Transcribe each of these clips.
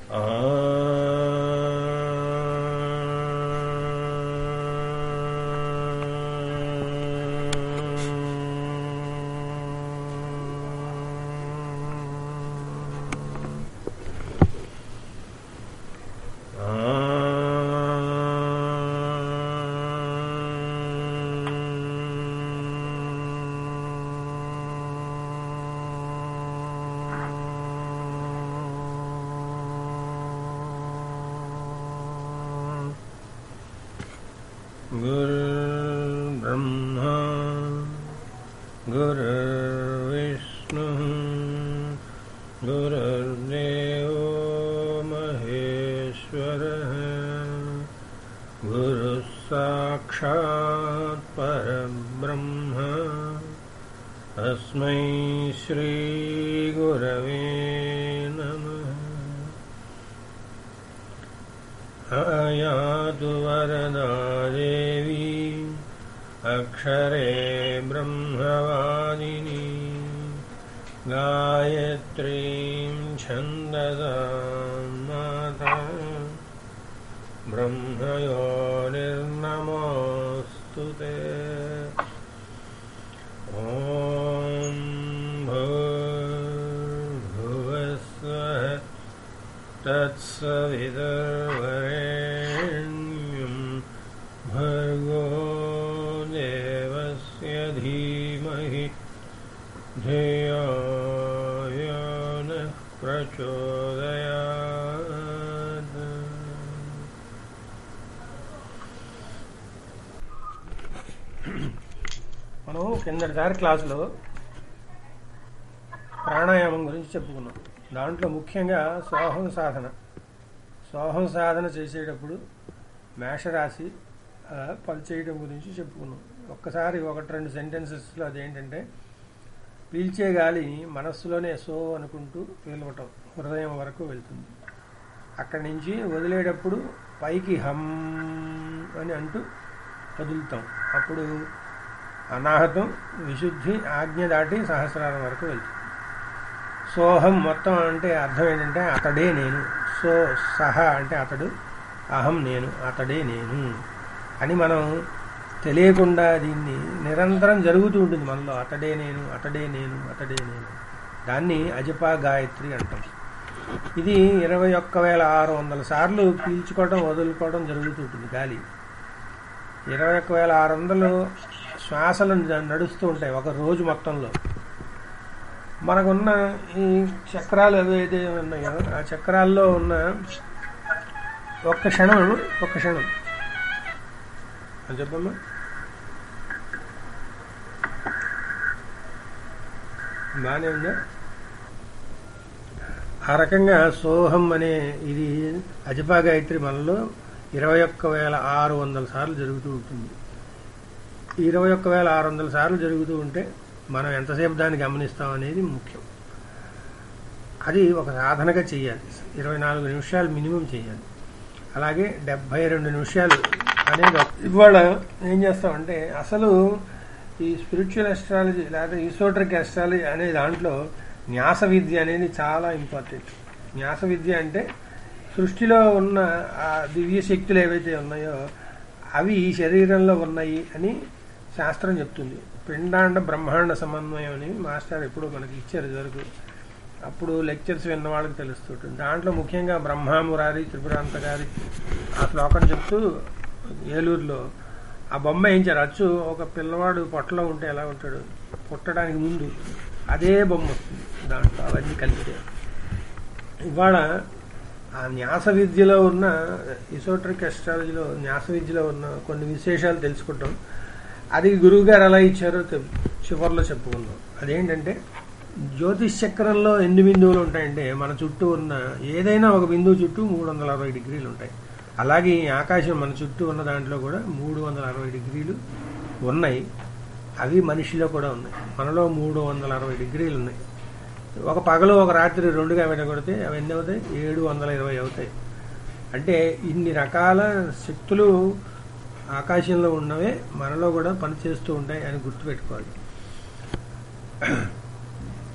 गुरुर्ब्रह्मा गुरुर्विष्णुः गुरुर्देवो महेश्वरः गुरुः साक्षात् परब्रह्म अस्मै श्रीगुरवे नमः आयातु वरदा देवी अक्षरे ब्रह्मवादिनी गायत्रीं छन्दसां माता ब्रह्मयोनिर्नमोऽस्तु ते ॐ भूर्भुवस्वः तत्सवितर्वरेण्यं भर्गो देवस्य धीमहि धियो यो नः प्रचोदयात् మనం కిందటిసారి క్లాసులో ప్రాణాయామం గురించి చెప్పుకున్నాం దాంట్లో ముఖ్యంగా సోహం సాధన సోహం సాధన చేసేటప్పుడు మేషరాశి ఆ, పనిచేయడం గురించి చెప్పుకున్నాం ఒక్కసారి ఒకటి రెండు సెంటెన్సెస్లో అదేంటంటే పీల్చే గాలి మనస్సులోనే సో అనుకుంటూ పీలవటం హృదయం వరకు వెళ్తుంది అక్కడి నుంచి వదిలేటప్పుడు పైకి హమ్ అని అంటూ వదులుతాం అప్పుడు అనాహతం విశుద్ధి ఆజ్ఞ దాటి సహస్రారం వరకు వెళ్తుంది సోహం మొత్తం అంటే అర్థం ఏంటంటే అతడే నేను సో సహ అంటే అతడు అహం నేను అతడే నేను అని మనం తెలియకుండా దీన్ని నిరంతరం జరుగుతూ ఉంటుంది మనలో అతడే నేను అతడే నేను అతడే నేను దాన్ని అజపా గాయత్రి అంటాం ఇది ఇరవై ఒక్క వేల ఆరు వందల సార్లు పీల్చుకోవడం వదులుకోవడం జరుగుతుంటుంది గాలి ఇరవై ఒక్క వేల ఆరు వందలు శ్వాసలు జ- నడుస్తూ ఉంటాయి ఒక రోజు మొత్తంలో మనకున్న ఈ చక్రాలు ఏవైతే ఉన్నాయో ఆ చక్రాల్లో ఉన్న ఒక్క క్షణం ఒక్క క్షణం అని చెప్పమ్మా బాగానే ఉందా ఆ రకంగా సోహం అనే ఇది అజపా గాయత్రి మనలో ఇరవై ఒక్క వేల ఆరు వందల సార్లు జరుగుతూ ఉంటుంది ఈ ఇరవై ఒక్క వేల ఆరు వందల సార్లు జరుగుతూ ఉంటే మనం ఎంతసేపు దాన్ని గమనిస్తాం అనేది ముఖ్యం అది ఒక సాధనగా చేయాలి ఇరవై నాలుగు నిమిషాలు మినిమం చేయాలి అలాగే డెబ్బై రెండు నిమిషాలు అనేది ఒక- ఇవాళ ఏం చేస్తామంటే అసలు ఈ స్పిరిచువల్ అస్ట్రాలజీ లేదా ఈసోట్రిక్ అస్ట్రాలజీ అనే దాంట్లో న్యాస విద్య అనేది చాలా ఇంపార్టెంట్ న్యాస విద్య అంటే సృష్టిలో ఉన్న ఆ దివ్య శక్తులు ఏవైతే ఉన్నాయో అవి ఈ శరీరంలో ఉన్నాయి అని శాస్త్రం చెప్తుంది పిండాండ బ్రహ్మాండ సమన్వయం అని మాస్టర్ ఎప్పుడూ మనకి ఇచ్చారు ఇదివరకు అప్పుడు లెక్చర్స్ విన్న వాళ్ళకి తెలుస్తుంటుంది దాంట్లో ముఖ్యంగా బ్రహ్మామురారి త్రిపురాంత గారి ఆ శ్లోకం చెప్తూ ఏలూరులో ఆ బొమ్మ వేయించారు అచ్చు ఒక పిల్లవాడు పొట్టలో ఉంటే ఎలా ఉంటాడు పుట్టడానికి ముందు అదే బొమ్మ వస్తుంది దాంట్లో అవన్నీ కలిపితే ఇవాళ ఆ న్యాస విద్యలో ఉన్న ఇసోట్రిక్ అస్ట్రాలజీలో న్యాస విద్యలో ఉన్న కొన్ని విశేషాలు తెలుసుకుంటాం అది గురువు గారు ఎలా ఇచ్చారో తె- చివర్లో చెప్పుకుందాం అదేంటంటే జ్యోతిష్ చక్రంలో ఎన్ని బిందువులు ఉంటాయంటే మన చుట్టూ ఉన్న ఏదైనా ఒక బిందువు చుట్టూ మూడు వందల అరవై డిగ్రీలు ఉంటాయి అలాగే ఈ ఆకాశం మన చుట్టూ ఉన్న దాంట్లో కూడా మూడు వందల అరవై డిగ్రీలు ఉన్నాయి అవి మనిషిలో కూడా ఉన్నాయి మనలో మూడు వందల అరవై డిగ్రీలు ఉన్నాయి ఒక పగలు ఒక రాత్రి రెండుగా విడగొడితే అవి ఎన్ని అవుతాయి ఏడు వందల ఇరవై అవుతాయి అంటే ఇన్ని రకాల శక్తులు ఆకాశంలో ఉన్నవే మనలో కూడా పనిచేస్తూ ఉంటాయి అని గుర్తుపెట్టుకోవాలి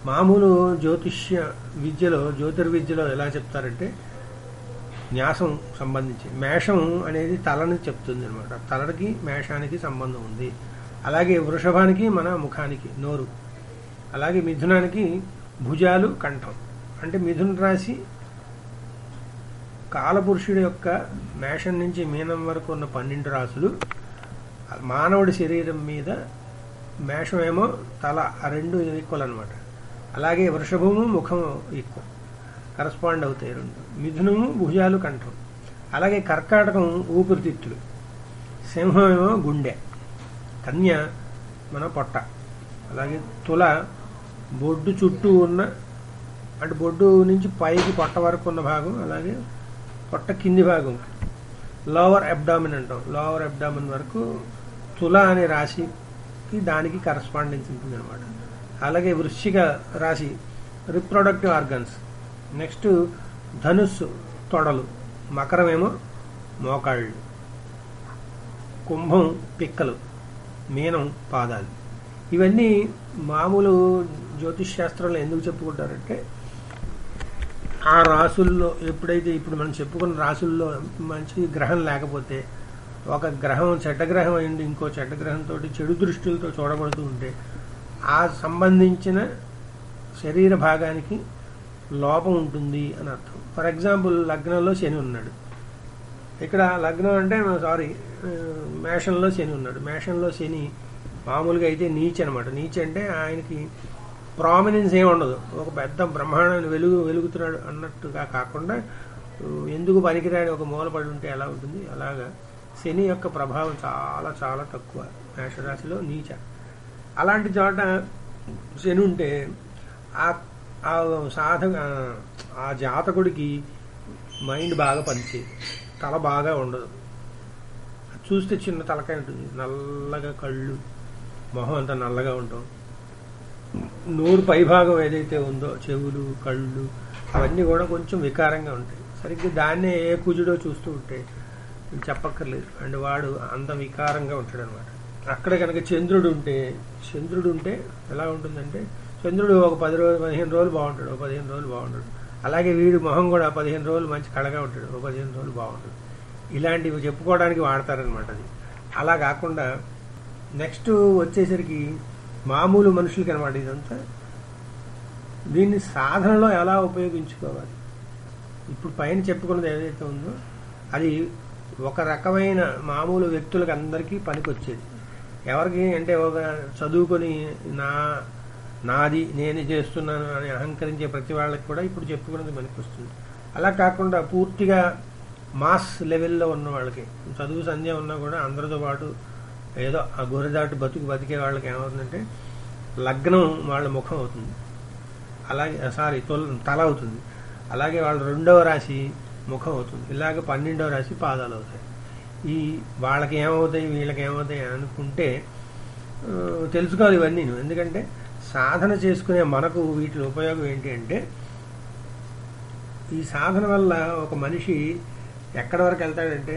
మామూలు జ్యోతిష్య విద్యలో జ్యోతిర్విద్యలో ఎలా చెప్తారంటే న్యాసం సంబంధించి మేషం అనేది తలని చెప్తుంది అనమాట తలకి మేషానికి సంబంధం ఉంది అలాగే వృషభానికి మన ముఖానికి నోరు అలాగే మిథునానికి భుజాలు కంఠం అంటే మిథున రాశి కాలపురుషుడి యొక్క మేషం నుంచి మీనం వరకు ఉన్న పన్నెండు రాసులు మానవుడి శరీరం మీద మేషమేమో తల ఆ రెండు ఈక్వల్ అనమాట అలాగే వృషభము ముఖము ఈక్వల్ కరస్పాండ్ అవుతాయి రెండు మిథునము భుజాలు కంఠం అలాగే కర్కాటకం ఊపిరితిత్తులు సింహం ఏమో గుండె కన్య మన పొట్ట అలాగే తుల బొడ్డు చుట్టూ ఉన్న అంటే బొడ్డు నుంచి పైకి పొట్ట వరకు ఉన్న భాగం అలాగే పొట్ట కింది భాగం లోవర్ అబ్డామిన్ అంటాం లోవర్ అబ్డామిన్ వరకు తుల అనే రాశికి దానికి కరస్పాండెన్స్ ఉంటుంది అనమాట అలాగే వృశ్చిక రాశి రిప్రొడక్టివ్ ఆర్గన్స్ నెక్స్ట్ ధనుస్సు తొడలు మకరమేమో మోకాళ్ళు కుంభం పిక్కలు మీనం పాదాలు ఇవన్నీ మామూలు జ్యోతిష్ శాస్త్రంలో ఎందుకు చెప్పుకుంటారంటే ఆ రాసుల్లో ఎప్పుడైతే ఇప్పుడు మనం చెప్పుకున్న రాసుల్లో మంచి గ్రహం లేకపోతే ఒక గ్రహం చెడ్డ గ్రహం అయింది ఇంకో చెడ్డ గ్రహంతో చెడు దృష్టిలతో చూడబడుతూ ఉంటే ఆ సంబంధించిన శరీర భాగానికి లోపం ఉంటుంది అని అర్థం ఫర్ ఎగ్జాంపుల్ లగ్నంలో శని ఉన్నాడు ఇక్కడ లగ్నం అంటే సారీ మేషంలో శని ఉన్నాడు మేషంలో శని మామూలుగా అయితే నీచ్ అనమాట నీచ్ అంటే ఆయనకి ప్రామినెన్స్ ఏమి ఉండదు ఒక పెద్ద బ్రహ్మాండాన్ని వెలుగు వెలుగుతున్నాడు అన్నట్టుగా కాకుండా ఎందుకు పనికిరాని ఒక మూలపడి ఉంటే ఎలా ఉంటుంది అలాగా శని యొక్క ప్రభావం చాలా చాలా తక్కువ మేషరాశిలో నీచ అలాంటి చోట శని ఉంటే ఆ ఆ సాధక ఆ జాతకుడికి మైండ్ బాగా పనిచేయదు తల బాగా ఉండదు చూస్తే చిన్న తలకాయ ఉంటుంది నల్లగా కళ్ళు మొహం అంతా నల్లగా ఉంటాం నోరు పైభాగం ఏదైతే ఉందో చెవులు కళ్ళు అవన్నీ కూడా కొంచెం వికారంగా ఉంటాయి సరిగ్గా దాన్నే ఏ కుజుడో చూస్తూ ఉంటే చెప్పక్కర్లేదు అండ్ వాడు అంత వికారంగా ఉంటాడు అనమాట అక్కడ కనుక చంద్రుడు ఉంటే చంద్రుడు ఉంటే ఎలా ఉంటుందంటే చంద్రుడు ఒక పది రోజులు పదిహేను రోజులు బాగుంటాడు ఒక పదిహేను రోజులు బాగుంటాడు అలాగే వీడు మొహం కూడా పదిహేను రోజులు మంచి కళగా ఉంటాడు ఒక పదిహేను రోజులు బాగుంటాడు ఇలాంటివి చెప్పుకోవడానికి వాడతారనమాట అది అలా కాకుండా నెక్స్ట్ వచ్చేసరికి మామూలు మనుషులకి అనమాట ఇదంతా దీన్ని సాధనలో ఎలా ఉపయోగించుకోవాలి ఇప్పుడు పైన చెప్పుకున్నది ఏదైతే ఉందో అది ఒక రకమైన మామూలు వ్యక్తులకు అందరికీ పనికొచ్చేది ఎవరికి అంటే ఒక చదువుకొని నా నాది నేను చేస్తున్నాను అని అహంకరించే ప్రతి వాళ్ళకి కూడా ఇప్పుడు చెప్పుకున్నది మనకి వస్తుంది అలా కాకుండా పూర్తిగా మాస్ లెవెల్లో ఉన్న వాళ్ళకి చదువు సంధ్య ఉన్నా కూడా అందరితో పాటు ఏదో ఆ గొర్రెదాటి బతుకు బతికే వాళ్ళకి ఏమవుతుందంటే లగ్నం వాళ్ళ ముఖం అవుతుంది అలాగే సారీ తొల తల అవుతుంది అలాగే వాళ్ళ రెండవ రాశి ముఖం అవుతుంది ఇలాగ పన్నెండవ రాశి పాదాలు అవుతాయి ఈ వాళ్ళకి ఏమవుతాయి వీళ్ళకి ఏమవుతాయి అనుకుంటే తెలుసుకోవాలి ఇవన్నీ ఎందుకంటే సాధన చేసుకునే మనకు వీటి ఉపయోగం ఏంటి అంటే ఈ సాధన వల్ల ఒక మనిషి ఎక్కడి వరకు వెళ్తాడంటే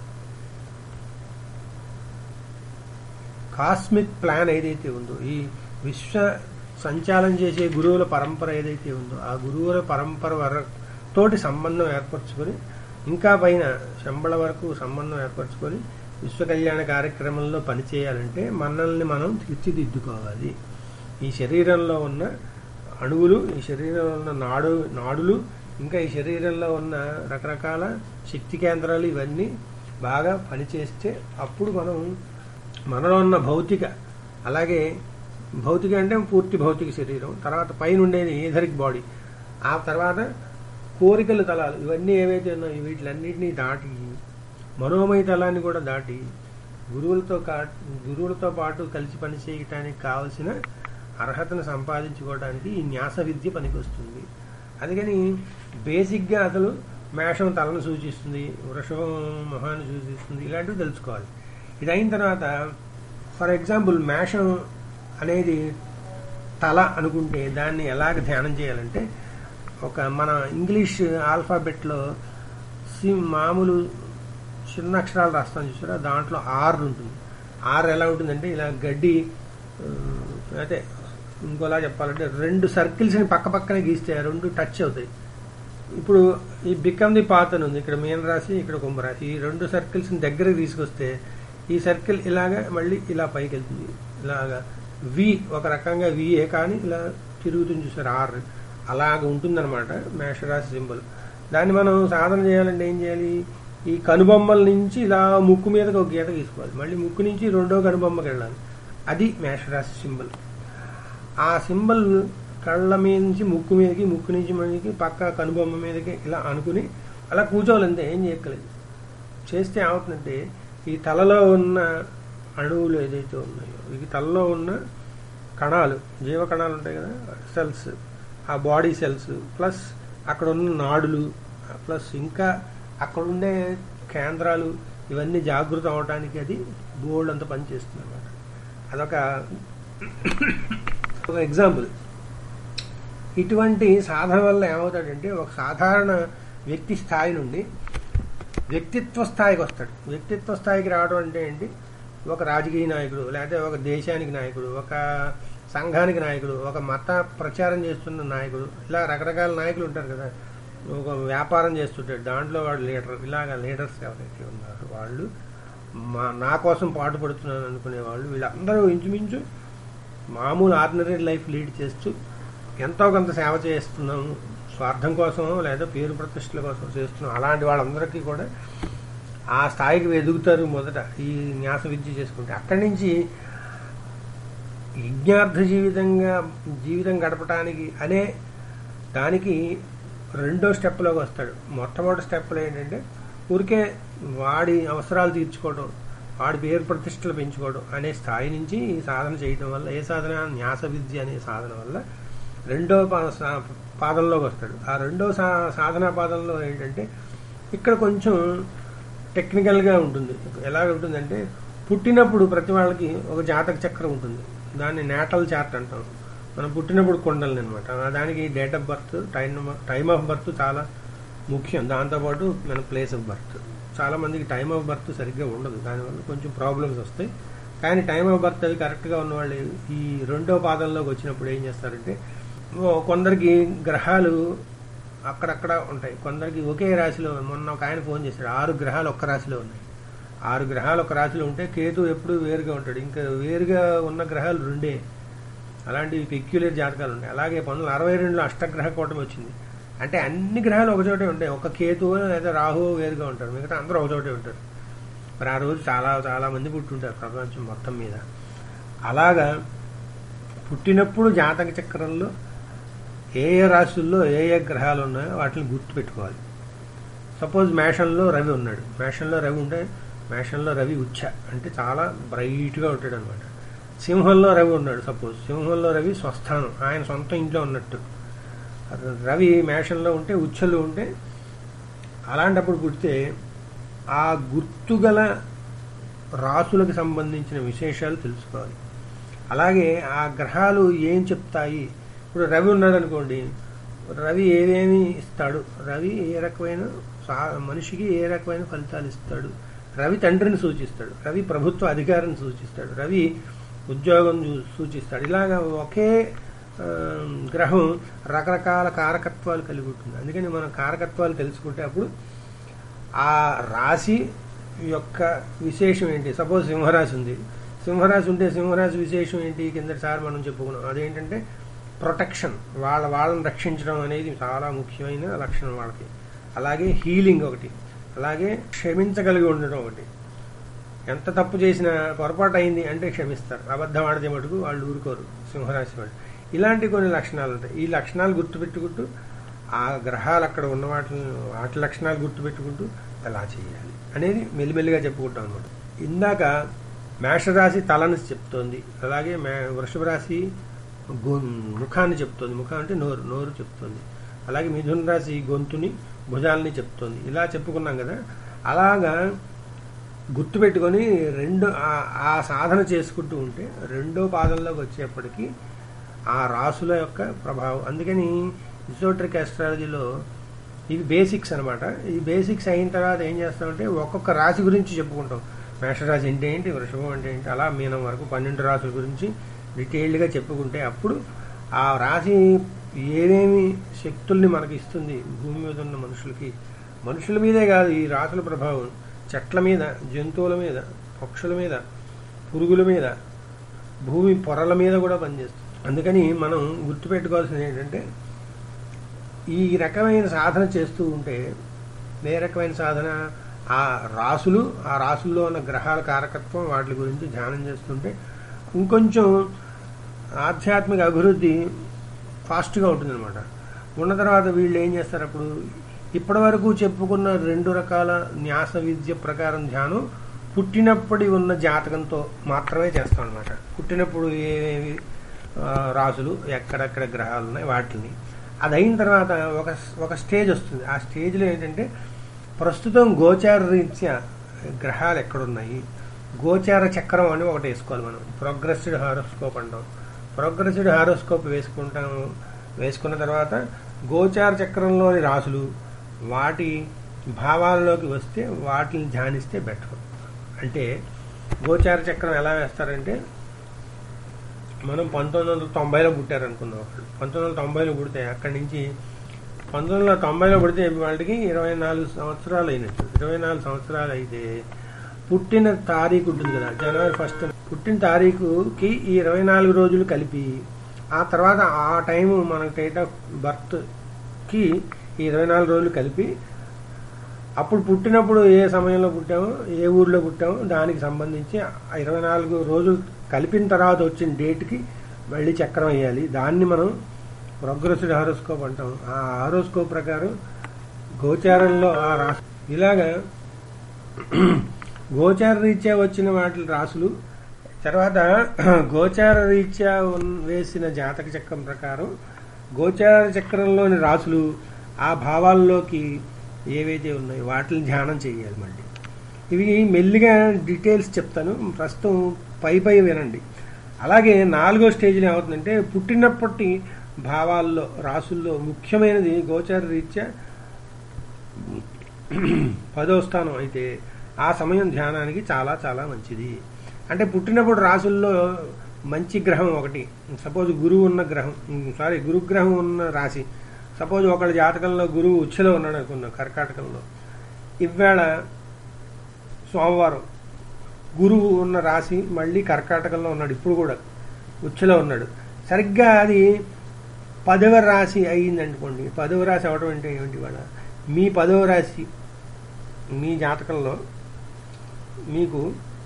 కాస్మిక్ ప్లాన్ ఏదైతే ఉందో ఈ విశ్వ సంచాలనం చేసే గురువుల పరంపర ఏదైతే ఉందో ఆ గురువుల పరంపర వర తోటి సంబంధం ఏర్పరచుకొని ఇంకా పైన శంబళ వరకు సంబంధం ఏర్పరచుకొని విశ్వ కళ్యాణ కార్యక్రమంలో పనిచేయాలంటే మనల్ని మనం తీర్చిదిద్దుకోవాలి ఈ శరీరంలో ఉన్న అణువులు ఈ శరీరంలో ఉన్న నాడు నాడులు ఇంకా ఈ శరీరంలో ఉన్న రకరకాల శక్తి కేంద్రాలు ఇవన్నీ బాగా పనిచేస్తే అప్పుడు మనం మనలో ఉన్న భౌతిక అలాగే భౌతిక అంటే పూర్తి భౌతిక శరీరం తర్వాత పైన ఉండేది ఏథరిక్ బాడీ ఆ తర్వాత కోరికల తలాలు ఇవన్నీ ఏవైతే ఉన్నాయో వీటిలన్నింటినీ దాటి మనోమయ తలాన్ని కూడా దాటి గురువులతో కా గురువులతో పాటు కలిసి పనిచేయటానికి కావలసిన అర్హతను సంపాదించుకోవడానికి ఈ న్యాస విద్య పనికొస్తుంది అందుకని బేసిక్గా అసలు మేషం తలను సూచిస్తుంది వృషభం మొహాన్ని సూచిస్తుంది ఇలాంటివి తెలుసుకోవాలి ఇది అయిన తర్వాత ఫర్ ఎగ్జాంపుల్ మేషం అనేది తల అనుకుంటే దాన్ని ఎలాగ ధ్యానం చేయాలంటే ఒక మన ఇంగ్లీష్ ఆల్ఫాబెట్లో సి మామూలు చిన్న అక్షరాలు రాస్తాం చూసారా దాంట్లో ఆర్ ఉంటుంది ఆర్ ఎలా ఉంటుందంటే ఇలా గడ్డి అయితే ఇంకోలా చెప్పాలంటే రెండు సర్కిల్స్ని పక్క పక్కనే గీస్తే ఆ రెండు టచ్ అవుతాయి ఇప్పుడు ఈ బికమ్ ది పాత్ అని ఉంది ఇక్కడ మీన రాశి ఇక్కడ కుంభరాశి ఈ రెండు సర్కిల్స్ని దగ్గరికి తీసుకొస్తే ఈ సర్కిల్ ఇలాగా మళ్ళీ ఇలా పైకి వెళ్తుంది ఇలాగా వి ఒక రకంగా విఏ కానీ ఇలా తిరుగుతుంది చూసారు ఆర్ అలాగ ఉంటుందన్నమాట మేషరాశి సింబల్ దాన్ని మనం సాధన చేయాలంటే ఏం చేయాలి ఈ కనుబొమ్మల నుంచి ఇలా ముక్కు మీదకి ఒక గీత తీసుకోవాలి మళ్ళీ ముక్కు నుంచి రెండో కనుబొమ్మకి వెళ్ళాలి అది మేషరాశి సింబల్ ఆ సింబల్ కళ్ళ మీద నుంచి ముక్కు మీదకి ముక్కు నుంచి మనకి పక్క కనుబొమ్మ మీదకి ఇలా అనుకుని అలా కూర్చోవాలంతే ఏం చేయక్కలేదు చేస్తే ఏమవుతుందంటే ఈ తలలో ఉన్న అణువులు ఏదైతే ఉన్నాయో ఈ తలలో ఉన్న కణాలు జీవ కణాలు ఉంటాయి కదా సెల్స్ ఆ బాడీ సెల్స్ ప్లస్ అక్కడ ఉన్న నాడులు ప్లస్ ఇంకా అక్కడ ఉండే కేంద్రాలు ఇవన్నీ జాగృతం అవడానికి అది బోల్డ్ అంత పనిచేస్తుంది అనమాట అదొక ఒక ఎగ్జాంపుల్ ఇటువంటి సాధన వల్ల ఏమవుతాడంటే ఒక సాధారణ వ్యక్తి స్థాయి నుండి వ్యక్తిత్వ స్థాయికి వస్తాడు వ్యక్తిత్వ స్థాయికి రావడం అంటే ఏంటి ఒక రాజకీయ నాయకుడు లేకపోతే ఒక దేశానికి నాయకుడు ఒక సంఘానికి నాయకుడు ఒక మత ప్రచారం చేస్తున్న నాయకుడు ఇలా రకరకాల నాయకులు ఉంటారు కదా ఒక వ్యాపారం చేస్తుంటాడు దాంట్లో వాడు లీడర్ ఇలాగ లీడర్స్ ఎవరైతే ఉన్నారో వాళ్ళు మా నా కోసం పాటుపడుతున్నాను అనుకునే వాళ్ళు వీళ్ళందరూ ఇంచుమించు మామూలు ఆర్డినరీ లైఫ్ లీడ్ చేస్తూ ఎంతో కొంత సేవ చేస్తున్నాము స్వార్థం కోసం లేదా పేరు ప్రతిష్టల కోసం చేస్తున్నాం అలాంటి వాళ్ళందరికీ కూడా ఆ స్థాయికి ఎదుగుతారు మొదట ఈ న్యాస విద్య చేసుకుంటే అక్కడి నుంచి యజ్ఞార్థ జీవితంగా జీవితం గడపడానికి అనే దానికి రెండో స్టెప్లోకి వస్తాడు మొట్టమొదటి స్టెప్లో ఏంటంటే ఊరికే వాడి అవసరాలు తీర్చుకోవడం వాడి పేరు ప్రతిష్టలు పెంచుకోవడం అనే స్థాయి నుంచి ఈ సాధన చేయడం వల్ల ఏ సాధన న్యాస విద్య అనే సాధన వల్ల రెండో పా- సా- పాదంలోకి వస్తాడు ఆ రెండో సా సాధనా పాదంలో ఏంటంటే ఇక్కడ కొంచెం టెక్నికల్గా ఉంటుంది ఎలా ఉంటుందంటే పుట్టినప్పుడు ప్రతి వాళ్ళకి ఒక జాతక చక్రం ఉంటుంది దాన్ని నేటల్ చార్ట్ అంటాం మనం పుట్టినప్పుడు కొండలని అనమాట దానికి date of birth time time of birth చాలా ముఖ్యం దాంతోపాటు మన ప్లేస్ ఆఫ్ బర్త్ చాలా మందికి టైమ్ ఆఫ్ బర్త్ సరిగ్గా ఉండదు దానివల్ల కొంచెం ప్రాబ్లమ్స్ వస్తాయి కానీ టైమ్ ఆఫ్ బర్త్ అది కరెక్ట్గా ఉన్న వాళ్ళు ఈ రెండో పాదంలోకి వచ్చినప్పుడు ఏం చేస్తారంటే ఓ కొందరికి గ్రహాలు అక్కడక్కడ ఉంటాయి కొందరికి ఒకే రాశిలో మొన్న ఒక ఆయన ఫోన్ చేశాడు ఆరు గ్రహాలు ఒక్క రాశిలో ఉన్నాయి ఆరు గ్రహాలు ఒక రాశిలో ఉంటే కేతు ఎప్పుడు వేరుగా ఉంటాడు ఇంకా వేరుగా ఉన్న గ్రహాలు రెండే అలాంటి పెక్యులర్ జాతకాలు ఉన్నాయి అలాగే పంతొమ్మిది అరవై రెండులో అష్టగ్రహ కూటమి వచ్చింది అంటే అన్ని గ్రహాలు ఒకచోటే ఉంటాయి ఒక కేతు లేదా రాహు వేరుగా ఉంటారు మిగతా అందరూ ఒకచోటే ఉంటారు మరి ఆ రోజు చాలా చాలా మంది పుట్టుంటారు ప్రపంచం మొత్తం మీద అలాగా పుట్టినప్పుడు జాతక చక్రంలో ఏ ఏ రాశుల్లో ఏ ఏ గ్రహాలు ఉన్నాయో వాటిని గుర్తుపెట్టుకోవాలి సపోజ్ మేషంలో రవి ఉన్నాడు మేషంలో రవి ఉంటే మేషంలో రవి ఉచ్చ అంటే చాలా బ్రైట్గా ఉంటాడు అనమాట సింహంలో రవి ఉన్నాడు సపోజ్ సింహంలో రవి స్వస్థానం ఆయన సొంత ఇంట్లో ఉన్నట్టు రవి మేషంలో ఉంటే ఉచ్చలు ఉంటే అలాంటప్పుడు పుడితే ఆ గుర్తుగల రాసులకు సంబంధించిన విశేషాలు తెలుసుకోవాలి అలాగే ఆ గ్రహాలు ఏం చెప్తాయి ఇప్పుడు రవి ఉన్నాడు అనుకోండి రవి ఏమేమి ఇస్తాడు రవి ఏ రకమైన సా- మనిషికి ఏ రకమైన ఫలితాలు ఇస్తాడు రవి తండ్రిని సూచిస్తాడు రవి ప్రభుత్వ అధికారిని సూచిస్తాడు రవి ఉద్యోగం చూ- సూచిస్తాడు ఇలాగ ఒకే ఆ, గ్రహం రకరకాల కారకత్వాలు కలిగి ఉంటుంది అందుకని మనం కారకత్వాలు తెలుసుకుంటే అప్పుడు ఆ రాశి యొక్క విశేషం ఏంటి సపోజ్ సింహరాశి ఉంది సింహరాశి ఉంటే సింహరాశి విశేషం ఏంటి కిందటిసారి మనం చెప్పుకున్నాం అదేంటంటే ప్రొటెక్షన్ వాళ్ళ వాళ్ళని రక్షించడం అనేది చాలా ముఖ్యమైన లక్షణం వాళ్ళకి అలాగే హీలింగ్ ఒకటి అలాగే క్షమించగలిగి ఉండడం ఒకటి ఎంత తప్పు చేసినా పొరపాటు అయింది అంటే క్షమిస్తారు అబద్ధం ఆడితే మటుకు వాళ్ళు ఊరుకోరు సింహరాశి వాళ్ళు ఇలాంటి కొన్ని లక్షణాలు ఉంటాయి ఈ లక్షణాలు గుర్తుపెట్టుకుంటూ ఆ గ్రహాలు అక్కడ ఉన్న వాటిని వాటి లక్షణాలు గుర్తుపెట్టుకుంటూ ఎలా చేయాలి అనేది మెల్లిమెల్లిగా చెప్పుకుంటాం అనమాట ఇందాక మేషరాశి తలని చెప్తోంది అలాగే మే వృషభ రాశి గొ ముఖాన్ని చెప్తోంది ముఖం అంటే నోరు నోరు చెప్తోంది అలాగే మిథున రాశి గొంతుని భుజాలని చెప్తోంది ఇలా చెప్పుకున్నాం కదా అలాగా గుర్తుపెట్టుకొని రెండు ఆ- ఆ సాధన చేసుకుంటూ ఉంటే రెండో పాదంలోకి వచ్చేప్పటికి ఆ రాసుల యొక్క ప్రభావం అందుకని ఇసోట్రిక్ ఆస్ట్రాలజీలో ఇవి బేసిక్స్ అనమాట ఈ బేసిక్స్ అయిన తర్వాత ఏం చేస్తామంటే ఒక్కొక్క రాశి గురించి చెప్పుకుంటాం మేషరాశి అంటే ఏంటి వృషభం అంటే ఏంటి అలా మీనం వరకు పన్నెండు రాశుల గురించి డీటెయిల్డ్గా చెప్పుకుంటే అప్పుడు ఆ రాశి ఏమేమి శక్తుల్ని మనకి ఇస్తుంది భూమి మీద ఉన్న మనుషులకి మనుషుల మీదే కాదు ఈ రాసుల ప్రభావం చెట్ల మీద జంతువుల మీద పక్షుల మీద పురుగుల మీద భూమి పొరల మీద కూడా పనిచేస్తుంది అందుకని మనం గుర్తుపెట్టుకోవాల్సింది ఏంటంటే ఈ రకమైన సాధన చేస్తూ ఉంటే ఏ రకమైన సాధన ఆ రాసులు ఆ రాసుల్లో ఉన్న గ్రహాల కారకత్వం వాటి గురించి ధ్యానం చేస్తుంటే ఇంకొంచెం ఆధ్యాత్మిక అభివృద్ధి ఫాస్ట్గా ఉంటుందన్నమాట ఉన్న తర్వాత వీళ్ళు ఏం చేస్తారు అప్పుడు ఇప్పటి వరకు చెప్పుకున్న రెండు రకాల న్యాస విద్య ప్రకారం ధ్యానం పుట్టినప్పటి ఉన్న జాతకంతో మాత్రమే చేస్తాం అనమాట పుట్టినప్పుడు ఏవేవి ఆ, రాసులు ఎక్కడెక్కడ గ్రహాలు ఉన్నాయి వాటిని అది అయిన తర్వాత ఒక ఒక స్టేజ్ వస్తుంది ఆ స్టేజ్లో ఏంటంటే ప్రస్తుతం గోచార రీత్యా గ్రహాలు ఎక్కడున్నాయి గోచార చక్రం అని ఒకటి వేసుకోవాలి మనం ప్రోగ్రెస్డ్ హారోస్కోప్ అంటాం ప్రోగ్రెస్డ్ హారోస్కోప్ వేసుకుంటాము వేసుకున్న తర్వాత గోచార చక్రంలోని రాసులు వాటి భావాల్లోకి వస్తే వాటిని ధ్యానిస్తే బెటర్ అంటే గోచార చక్రం ఎలా వేస్తారంటే మనం పంతొమ్మిది వందల తొంభైలో పుట్టారనుకుందాం ఒకళ్ళు పంతొమ్మిది వందల తొంభైలో పుడితే అక్కడి నుంచి పంతొమ్మిది వందల తొంభైలో పుడితే వాళ్ళకి ఇరవై నాలుగు సంవత్సరాలు అయినట్టు ఇరవై నాలుగు సంవత్సరాలు అయితే పుట్టిన తారీఖు ఉంటుంది కదా జనవరి ఫస్ట్ పుట్టిన తారీఖుకి ఈ ఇరవై నాలుగు రోజులు కలిపి ఆ తర్వాత ఆ టైం మన డేట్ ఆఫ్ బర్త్కి ఈ ఇరవై నాలుగు రోజులు కలిపి అప్పుడు పుట్టినప్పుడు ఏ సమయంలో పుట్టామో ఏ ఊర్లో పుట్టామో దానికి సంబంధించి ఆ ఇరవై నాలుగు రోజులు కలిపిన తర్వాత వచ్చిన డేట్కి మళ్ళీ చక్రం వేయాలి దాన్ని మనం ప్రోగ్రెసివ్ హారోస్కోప్ అంటాం ఆ హారోస్కోప్ ప్రకారం గోచారంలో ఆ రాసు ఇలాగా గోచార రీత్యా వచ్చిన వాటి రాసులు తర్వాత గోచార రీత్యా ఉన్- వేసిన జాతక చక్రం ప్రకారం గోచార చక్రంలోని రాసులు ఆ భావాల్లోకి ఏవైతే ఉన్నాయో వాటిని ధ్యానం చేయాలి మళ్ళీ ఇవి మెల్లిగా డీటెయిల్స్ చెప్తాను ప్రస్తుతం పై పై వినండి అలాగే నాలుగో స్టేజ్లో ఏమవుతుందంటే పుట్టినప్పటి భావాల్లో రాసుల్లో ముఖ్యమైనది గోచార రీత్యా పదో స్థానం అయితే ఆ సమయం ధ్యానానికి చాలా చాలా మంచిది అంటే పుట్టినప్పుడు రాసుల్లో మంచి గ్రహం ఒకటి సపోజ్ గురువు ఉన్న గ్రహం సారీ గురుగ్రహం ఉన్న రాశి సపోజ్ ఒకళ్ళ జాతకంలో గురువు ఉచ్చలో ఉన్నాడు అనుకున్నాం కర్కాటకంలో ఇవాళ సోమవారం గురువు ఉన్న రాశి మళ్ళీ కర్కాటకంలో ఉన్నాడు ఇప్పుడు కూడా ఉచ్చలో ఉన్నాడు సరిగ్గా అది పదవ రాశి అయ్యింది అనుకోండి పదవ రాశి అవడం అంటే ఏమిటి ఇవాళ మీ పదవ రాశి మీ జాతకంలో మీకు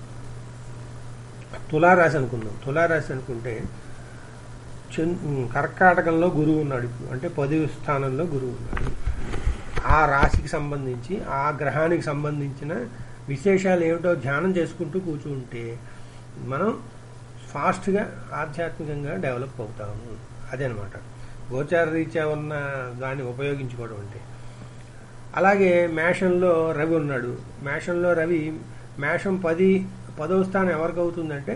తులారాశి అనుకుందాం తులారాశి అనుకుంటే చంద్ కర్కాటకంలో గురువు ఉన్నాడు ఇప్పుడు అంటే పదవి స్థానంలో గురువు ఉన్నాడు ఆ రాశికి సంబంధించి ఆ గ్రహానికి సంబంధించిన విశేషాలు ఏమిటో ధ్యానం చేసుకుంటూ కూర్చుంటే మనం ఫాస్ట్గా ఆధ్యాత్మికంగా డెవలప్ అవుతాము అదనమాట గోచార రీత్యా ఉన్న దాన్ని ఉపయోగించుకోవడం అంటే అలాగే మేషంలో రవి ఉన్నాడు మేషంలో రవి మేషం పది పదవ స్థానం ఎవరికి అవుతుందంటే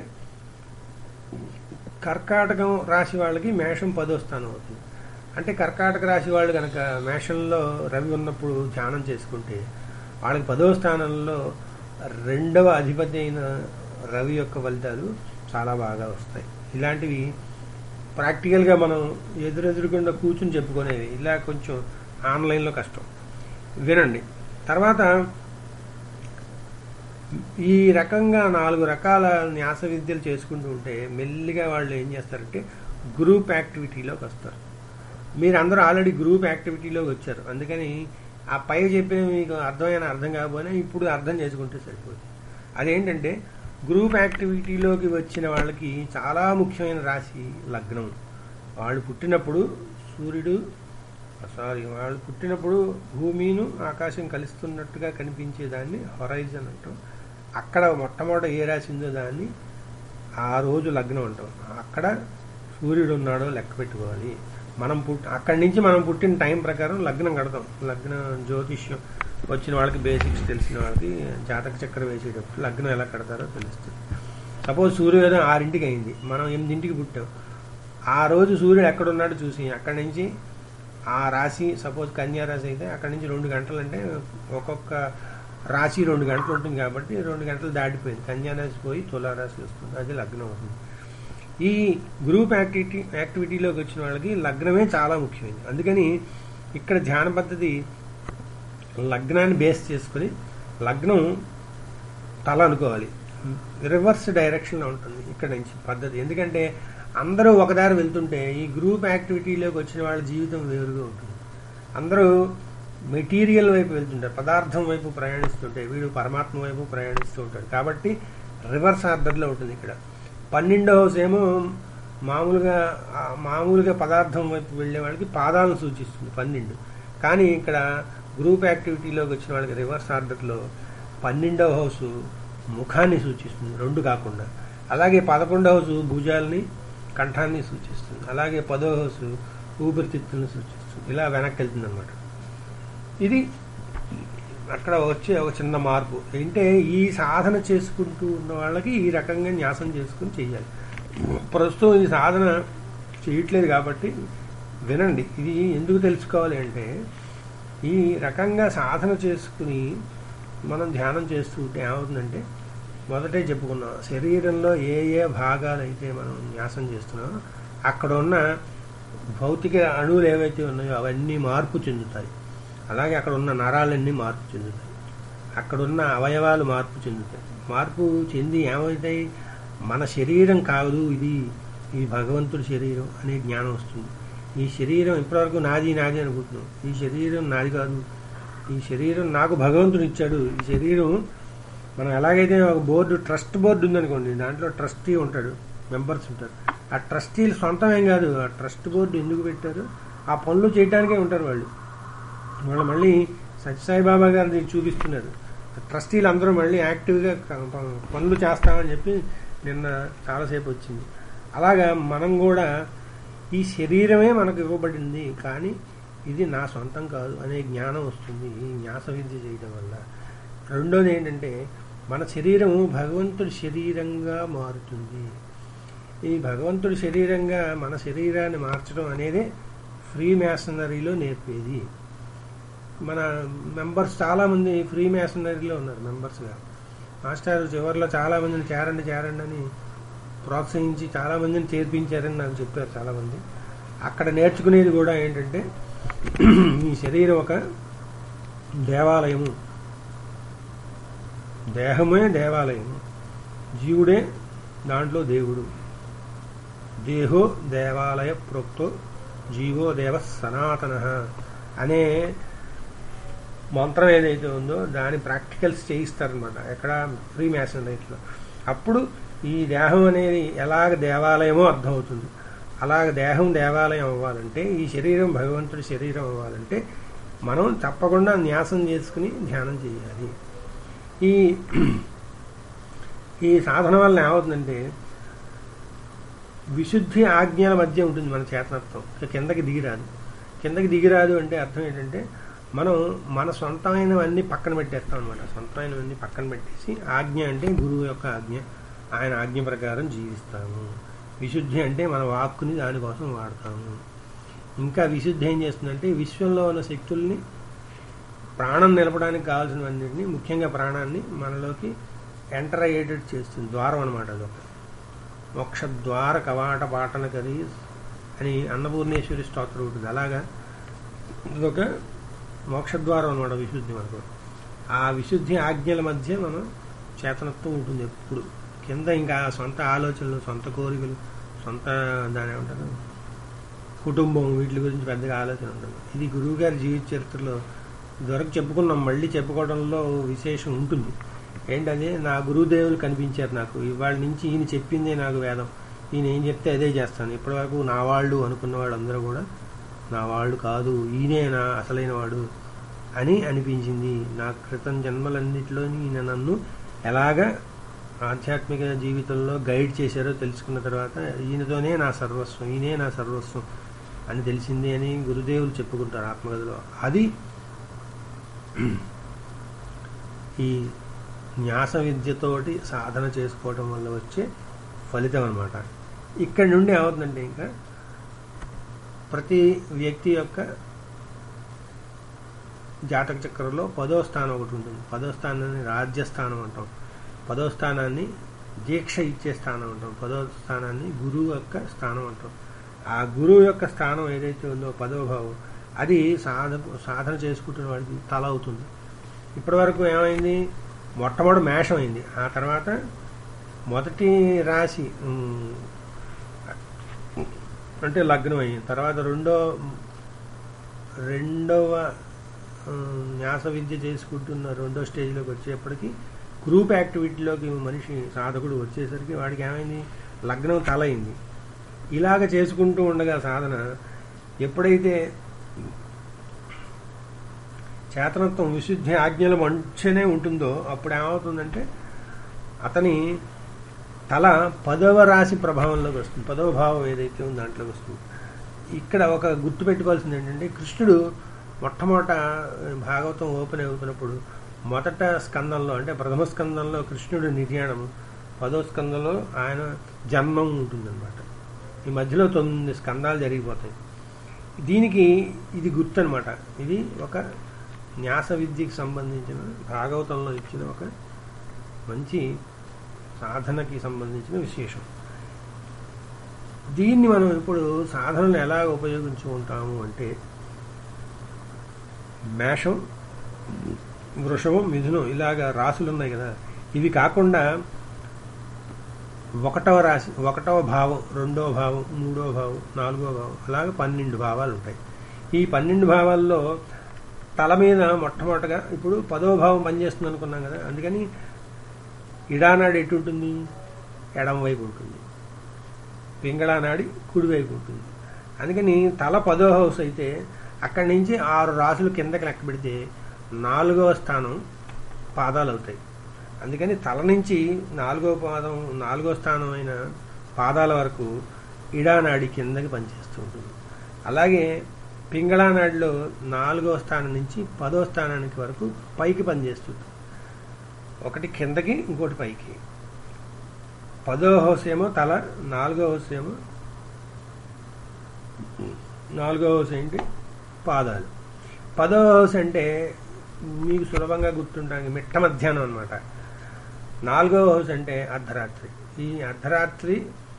కర్కాటకం రాశి వాళ్ళకి మేషం పదో స్థానం అవుతుంది అంటే కర్కాటక రాశి వాళ్ళు కనుక మేషంలో రవి ఉన్నప్పుడు ధ్యానం చేసుకుంటే వాళ్ళకి పదో స్థానంలో రెండవ అధిపతి అయిన రవి యొక్క ఫలితాలు చాలా బాగా వస్తాయి ఇలాంటివి ప్రాక్టికల్గా మనం ఎదురెదురుకుండా కూర్చుని చెప్పుకునేవి ఇలా కొంచెం ఆన్లైన్లో కష్టం వినండి తర్వాత ఈ రకంగా నాలుగు రకాల న్యాస విద్యలు చేసుకుంటూ ఉంటే మెల్లిగా వాళ్ళు ఏం చేస్తారంటే గ్రూప్ యాక్టివిటీలోకి వస్తారు మీరు అందరూ ఆల్రెడీ గ్రూప్ యాక్టివిటీలోకి వచ్చారు అందుకని ఆ పై చెప్పిన మీకు అర్థమైన అర్థం కాకపోయినా ఇప్పుడు అర్థం చేసుకుంటే సరిపోతుంది అదేంటంటే గ్రూప్ యాక్టివిటీలోకి వచ్చిన వాళ్ళకి చాలా ముఖ్యమైన రాశి లగ్నం వాళ్ళు పుట్టినప్పుడు సూర్యుడు సారీ వాళ్ళు పుట్టినప్పుడు భూమిను ఆకాశం కలుస్తున్నట్టుగా కనిపించేదాన్ని హొరైజన్ అంటాం అక్కడ మొట్టమొదట ఏ రాశి ఉందో దాన్ని ఆ రోజు లగ్నం అంటాం అక్కడ సూర్యుడు ఉన్నాడో లెక్క పెట్టుకోవాలి మనం పుట్ అక్కడి నుంచి మనం పుట్టిన టైం ప్రకారం లగ్నం కడతాం లగ్న జ్యోతిష్యం వచ్చిన వాళ్ళకి బేసిక్స్ తెలిసిన వాళ్ళకి జాతక చక్రం వేసేటప్పుడు లగ్నం ఎలా కడతారో తెలుస్తుంది సపోజ్ సూర్యోదయం ఆరింటికి అయింది మనం ఎనిమిదింటికి పుట్టాం ఆ రోజు సూర్యుడు ఎక్కడున్నాడో చూసి అక్కడి నుంచి ఆ రాశి సపోజ్ కన్యా రాశి అయితే అక్కడి నుంచి రెండు గంటలు అంటే ఒక్కొక్క రాశి రెండు గంటలు ఉంటుంది కాబట్టి రెండు గంటలు దాటిపోయింది కన్యా రాశి పోయి తులా రాశి వస్తుంది అది లగ్నం అవుతుంది ఈ గ్రూప్ యాక్టివిటీ యాక్టివిటీలోకి వచ్చిన వాళ్ళకి లగ్నమే చాలా ముఖ్యమైనది అందుకని ఇక్కడ ధ్యాన పద్ధతి లగ్నాన్ని బేస్ చేసుకుని లగ్నం తల అనుకోవాలి రివర్స్ డైరెక్షన్లో ఉంటుంది ఇక్కడ నుంచి పద్ధతి ఎందుకంటే అందరూ ఒకదారి వెళ్తుంటే ఈ గ్రూప్ యాక్టివిటీలోకి వచ్చిన వాళ్ళ జీవితం వేరుగా ఉంటుంది అందరూ మెటీరియల్ వైపు వెళ్తుంటారు పదార్థం వైపు ప్రయాణిస్తుంటే వీడు పరమాత్మ వైపు ప్రయాణిస్తూ ఉంటాడు కాబట్టి రివర్స్ ఆర్డర్లో ఉంటుంది ఇక్కడ పన్నెండో హౌస్ ఏమో మామూలుగా ఆ మామూలుగా పదార్థం వైపు వెళ్ళే వాళ్ళకి పాదాలను సూచిస్తుంది పన్నెండు కానీ ఇక్కడ గ్రూప్ యాక్టివిటీలోకి వచ్చిన వాళ్ళకి రివర్స్ ఆర్డర్లో పన్నెండవ హౌస్ ముఖాన్ని సూచిస్తుంది రెండు కాకుండా అలాగే పదకొండవ హౌస్ భుజాల్ని కంఠాన్ని సూచిస్తుంది అలాగే పదో హౌస్ ఊపిరితిత్తుల్ని సూచిస్తుంది ఇలా వెనక్కి వెళ్తుంది అనమాట ఇది అక్కడ వచ్చే ఒక చిన్న మార్పు ఏంటంటే ఈ సాధన చేసుకుంటూ ఉన్న వాళ్ళకి ఈ రకంగా న్యాసం చేసుకుని చేయాలి ప్రస్తుతం ఈ సాధన చేయట్లేదు కాబట్టి వినండి ఇది ఎందుకు తెలుసుకోవాలి అంటే ఈ రకంగా సాధన చేసుకుని మనం ధ్యానం చేస్తూ ఉంటే ఏమవుతుందంటే మొదటే చెప్పుకున్నాం శరీరంలో ఏ ఏ భాగాలు అయితే మనం న్యాసం చేస్తున్నామో అక్కడ ఉన్న భౌతిక అణువులు ఏవైతే ఉన్నాయో అవన్నీ మార్పు చెందుతాయి అలాగే అక్కడ ఉన్న నరాలన్నీ మార్పు చెందుతాయి అక్కడ ఉన్న అవయవాలు మార్పు చెందుతాయి మార్పు చెంది ఏమవుతాయి మన శరీరం కాదు ఇది ఈ భగవంతుడి శరీరం అనే జ్ఞానం వస్తుంది ఈ శరీరం ఇప్పటివరకు నాది నాది అనుకుంటున్నాం ఈ శరీరం నాది కాదు ఈ శరీరం నాకు భగవంతుడు ఇచ్చాడు ఈ శరీరం మనం ఎలాగైతే ఒక బోర్డు ట్రస్ట్ బోర్డు ఉందనుకోండి దాంట్లో ట్రస్టీ ఉంటాడు మెంబర్స్ ఉంటారు ఆ ట్రస్టీలు సొంతం ఏం కాదు ఆ ట్రస్ట్ బోర్డు ఎందుకు పెట్టారు ఆ పనులు చేయడానికే ఉంటారు వాళ్ళు వాళ్ళు మళ్ళీ సత్యసాయిబాబా గారు దీన్ని చూపిస్తున్నారు ట్రస్టీలు అందరూ మళ్ళీ యాక్టివ్గా క- ప- పనులు చేస్తామని చెప్పి నిన్న చాలాసేపు వచ్చింది అలాగా మనం కూడా ఈ శరీరమే మనకు ఇవ్వబడింది కానీ ఇది నా సొంతం కాదు అనే జ్ఞానం వస్తుంది ఈ న్యాస విద్య చేయడం వల్ల రెండోది ఏంటంటే మన శరీరం భగవంతుడి శరీరంగా మారుతుంది ఈ భగవంతుడి శరీరంగా మన శరీరాన్ని మార్చడం అనేది ఫ్రీ మ్యాసనరీలో నేర్పేది మన మెంబర్స్ చాలామంది ఫ్రీ మ్యాసనరీలో ఉన్నారు మెంబర్స్గా మాస్టర్ చివరిలో చాలామందిని చేరండి చేరండి అని ప్రోత్సహించి చాలామందిని చేర్పించారని నాకు చెప్పారు చాలామంది అక్కడ నేర్చుకునేది కూడా ఏంటంటే ఈ శరీరం ఒక దేవాలయము దేహమే దేవాలయము జీవుడే దాంట్లో దేవుడు దేహో దేవాలయ ప్రోక్తో జీవో దేవ సనాతన అనే మంత్రం ఏదైతే ఉందో దాని ప్రాక్టికల్స్ చేయిస్తారనమాట ఎక్కడ ఫ్రీ మ్యాసనరీలో అప్పుడు ఈ దేహం అనేది ఎలాగ దేవాలయమో అర్థమవుతుంది అలాగ దేహం దేవాలయం అవ్వాలంటే ఈ శరీరం భగవంతుడి శరీరం అవ్వాలంటే మనం తప్పకుండా న్యాసం చేసుకుని ధ్యానం చేయాలి ఈ ఈ సాధన వల్ల ఏమవుతుందంటే విశుద్ధి ఆజ్ఞల మధ్య ఉంటుంది మన చేతనత్వం ఇక కిందకి దిగిరాదు కిందకి దిగిరాదు అంటే అర్థం ఏంటంటే మనం మన సొంతమైనవన్నీ పక్కన పెట్టేస్తాం అనమాట సొంతమైనవన్నీ పక్కన పెట్టేసి ఆజ్ఞ అంటే గురువు యొక్క ఆజ్ఞ ఆయన ఆజ్ఞ ప్రకారం జీవిస్తాము విశుద్ధి అంటే మన వాక్కుని దానికోసం వాడతాము ఇంకా విశుద్ధి ఏం చేస్తుందంటే విశ్వంలో ఉన్న శక్తుల్ని ప్రాణం నిలపడానికి కావాల్సినవన్నింటినీ ముఖ్యంగా ప్రాణాన్ని మనలోకి ఎంటర్ అయ్యేటట్టు చేస్తుంది ద్వారం అనమాట అదొక మోక్ష ద్వార కవాట పాటన కరి అని అన్నపూర్ణేశ్వరి స్తోత్రం ఉంటుంది అలాగా ఇదొక మోక్షద్వారం అనమాట విశుద్ధి మనకు ఆ విశుద్ధి ఆజ్ఞల మధ్య మనం చేతనత్వం ఉంటుంది ఎప్పుడు కింద ఇంకా సొంత ఆలోచనలు సొంత కోరికలు సొంత దాని ఏమంటారు కుటుంబం వీటి గురించి పెద్దగా ఆలోచన ఉంటుంది ఇది గురువు గారి జీవిత చరిత్రలో ఇదివరకు చెప్పుకున్నాం మళ్ళీ చెప్పుకోవడంలో విశేషం ఉంటుంది ఏంటది నా గురుదేవులు కనిపించారు నాకు ఇవాళ నుంచి ఈయన చెప్పిందే నాకు వేదం ఈయన ఏం చెప్తే అదే చేస్తాను ఇప్పటివరకు నా వాళ్ళు అనుకున్న వాళ్ళందరూ కూడా నా వాళ్ళు కాదు ఈయనే నా అసలైన వాడు అని అనిపించింది నా క్రితం జన్మలన్నింటిలోని ఈయన నన్ను ఎలాగ ఆధ్యాత్మిక జీవితంలో గైడ్ చేశారో తెలుసుకున్న తర్వాత ఈయనతోనే నా సర్వస్వం ఈయనే నా సర్వస్వం అని తెలిసింది అని గురుదేవులు చెప్పుకుంటారు ఆత్మగతిలో అది ఈ న్యాస విద్యతోటి సాధన చేసుకోవడం వల్ల వచ్చే ఫలితం అనమాట ఇక్కడి నుండి ఏమవుతుందంటే ఇంకా ప్రతి వ్యక్తి యొక్క జాతక చక్రంలో పదో స్థానం ఒకటి ఉంటుంది పదో స్థానాన్ని రాజ్యస్థానం అంటాం పదో స్థానాన్ని దీక్ష ఇచ్చే స్థానం అంటాం పదో స్థానాన్ని గురువు యొక్క స్థానం అంటాం ఆ గురువు యొక్క స్థానం ఏదైతే ఉందో పదవ భావం అది సాధన సాధన చేసుకుంటున్న వాడికి తల అవుతుంది ఇప్పటి వరకు ఏమైంది మొట్టమొదటి మేషం అయింది ఆ తర్వాత మొదటి రాశి ఉమ్, అంటే లగ్నం అయింది తర్వాత రెండో రెండవ ఉమ్, న్యాస విద్య చేసుకుంటున్న రెండో స్టేజ్లోకి వచ్చేప్పటికి గ్రూప్ యాక్టివిటీలోకి మనిషి సాధకుడు వచ్చేసరికి వాడికి ఏమైంది లగ్నం తల అయింది ఇలాగ చేసుకుంటూ ఉండగా సాధన ఎప్పుడైతే చేతనత్వం విశుద్ధి ఆజ్ఞల మంచిగానే ఉంటుందో అప్పుడు ఏమవుతుందంటే అతని తల పదవ రాశి ప్రభావంలోకి వస్తుంది పదవ భావం ఏదైతే ఉందో దాంట్లోకి వస్తుంది ఇక్కడ ఒక గుర్తు పెట్టుకోవాల్సింది ఏంటంటే కృష్ణుడు మొట్టమొదట భాగవతం ఓపెన్ అవుతున్నప్పుడు మొదట స్కందంలో అంటే ప్రథమ స్కందంలో కృష్ణుడు నిర్యాణం పదో స్కందంలో ఆయన జన్మం ఉంటుందన్నమాట ఈ మధ్యలో తొమ్మిది స్కందాలు జరిగిపోతాయి దీనికి ఇది గుర్తు అనమాట ఇది ఒక న్యాస విద్యకి సంబంధించిన భాగవతంలో ఇచ్చిన ఒక మంచి సాధనకి సంబంధించిన విశేషం దీన్ని మనం ఇప్పుడు సాధనలు ఎలా ఉపయోగించుకుంటాము అంటే మేషం వృషభం మిథునం ఇలాగ రాసులు ఉన్నాయి కదా ఇవి కాకుండా ఒకటవ రాశి ఒకటవ భావం రెండవ భావం మూడవ భావం నాలుగవ భావం అలాగే పన్నెండు భావాలు ఉంటాయి ఈ పన్నెండు భావాల్లో తల మీద మొట్టమొదటగా ఇప్పుడు పదవ భావం పనిచేస్తుంది అనుకున్నాం కదా అందుకని ఇడానాడు ఎటు ఉంటుంది ఎడం వైపు ఉంటుంది పింగళానాడి కుడివైపు ఉంటుంది అందుకని తల పదో హౌస్ అయితే అక్కడి నుంచి ఆరు రాసులు కిందకి లెక్క పెడితే నాలుగవ స్థానం పాదాలు అవుతాయి అందుకని తల నుంచి నాలుగో పాదం నాలుగో స్థానం అయిన పాదాల వరకు ఇడానాడి కిందకి పనిచేస్తూ ఉంటుంది అలాగే పింగళానాడిలో నాలుగో స్థానం నుంచి పదో స్థానానికి వరకు పైకి పనిచేస్తుంది ఒకటి కిందకి ఇంకోటి పైకి పదో హౌస్ ఏమో తల నాలుగో హౌస్ ఏమో నాలుగో హౌస్ ఏంటి పాదాలు పదో హౌస్ అంటే మీకు సులభంగా గుర్తుంటానికి మిట్ట మధ్యాహ్నం అనమాట నాలుగో హౌస్ అంటే అర్ధరాత్రి ఈ అర్ధరాత్రి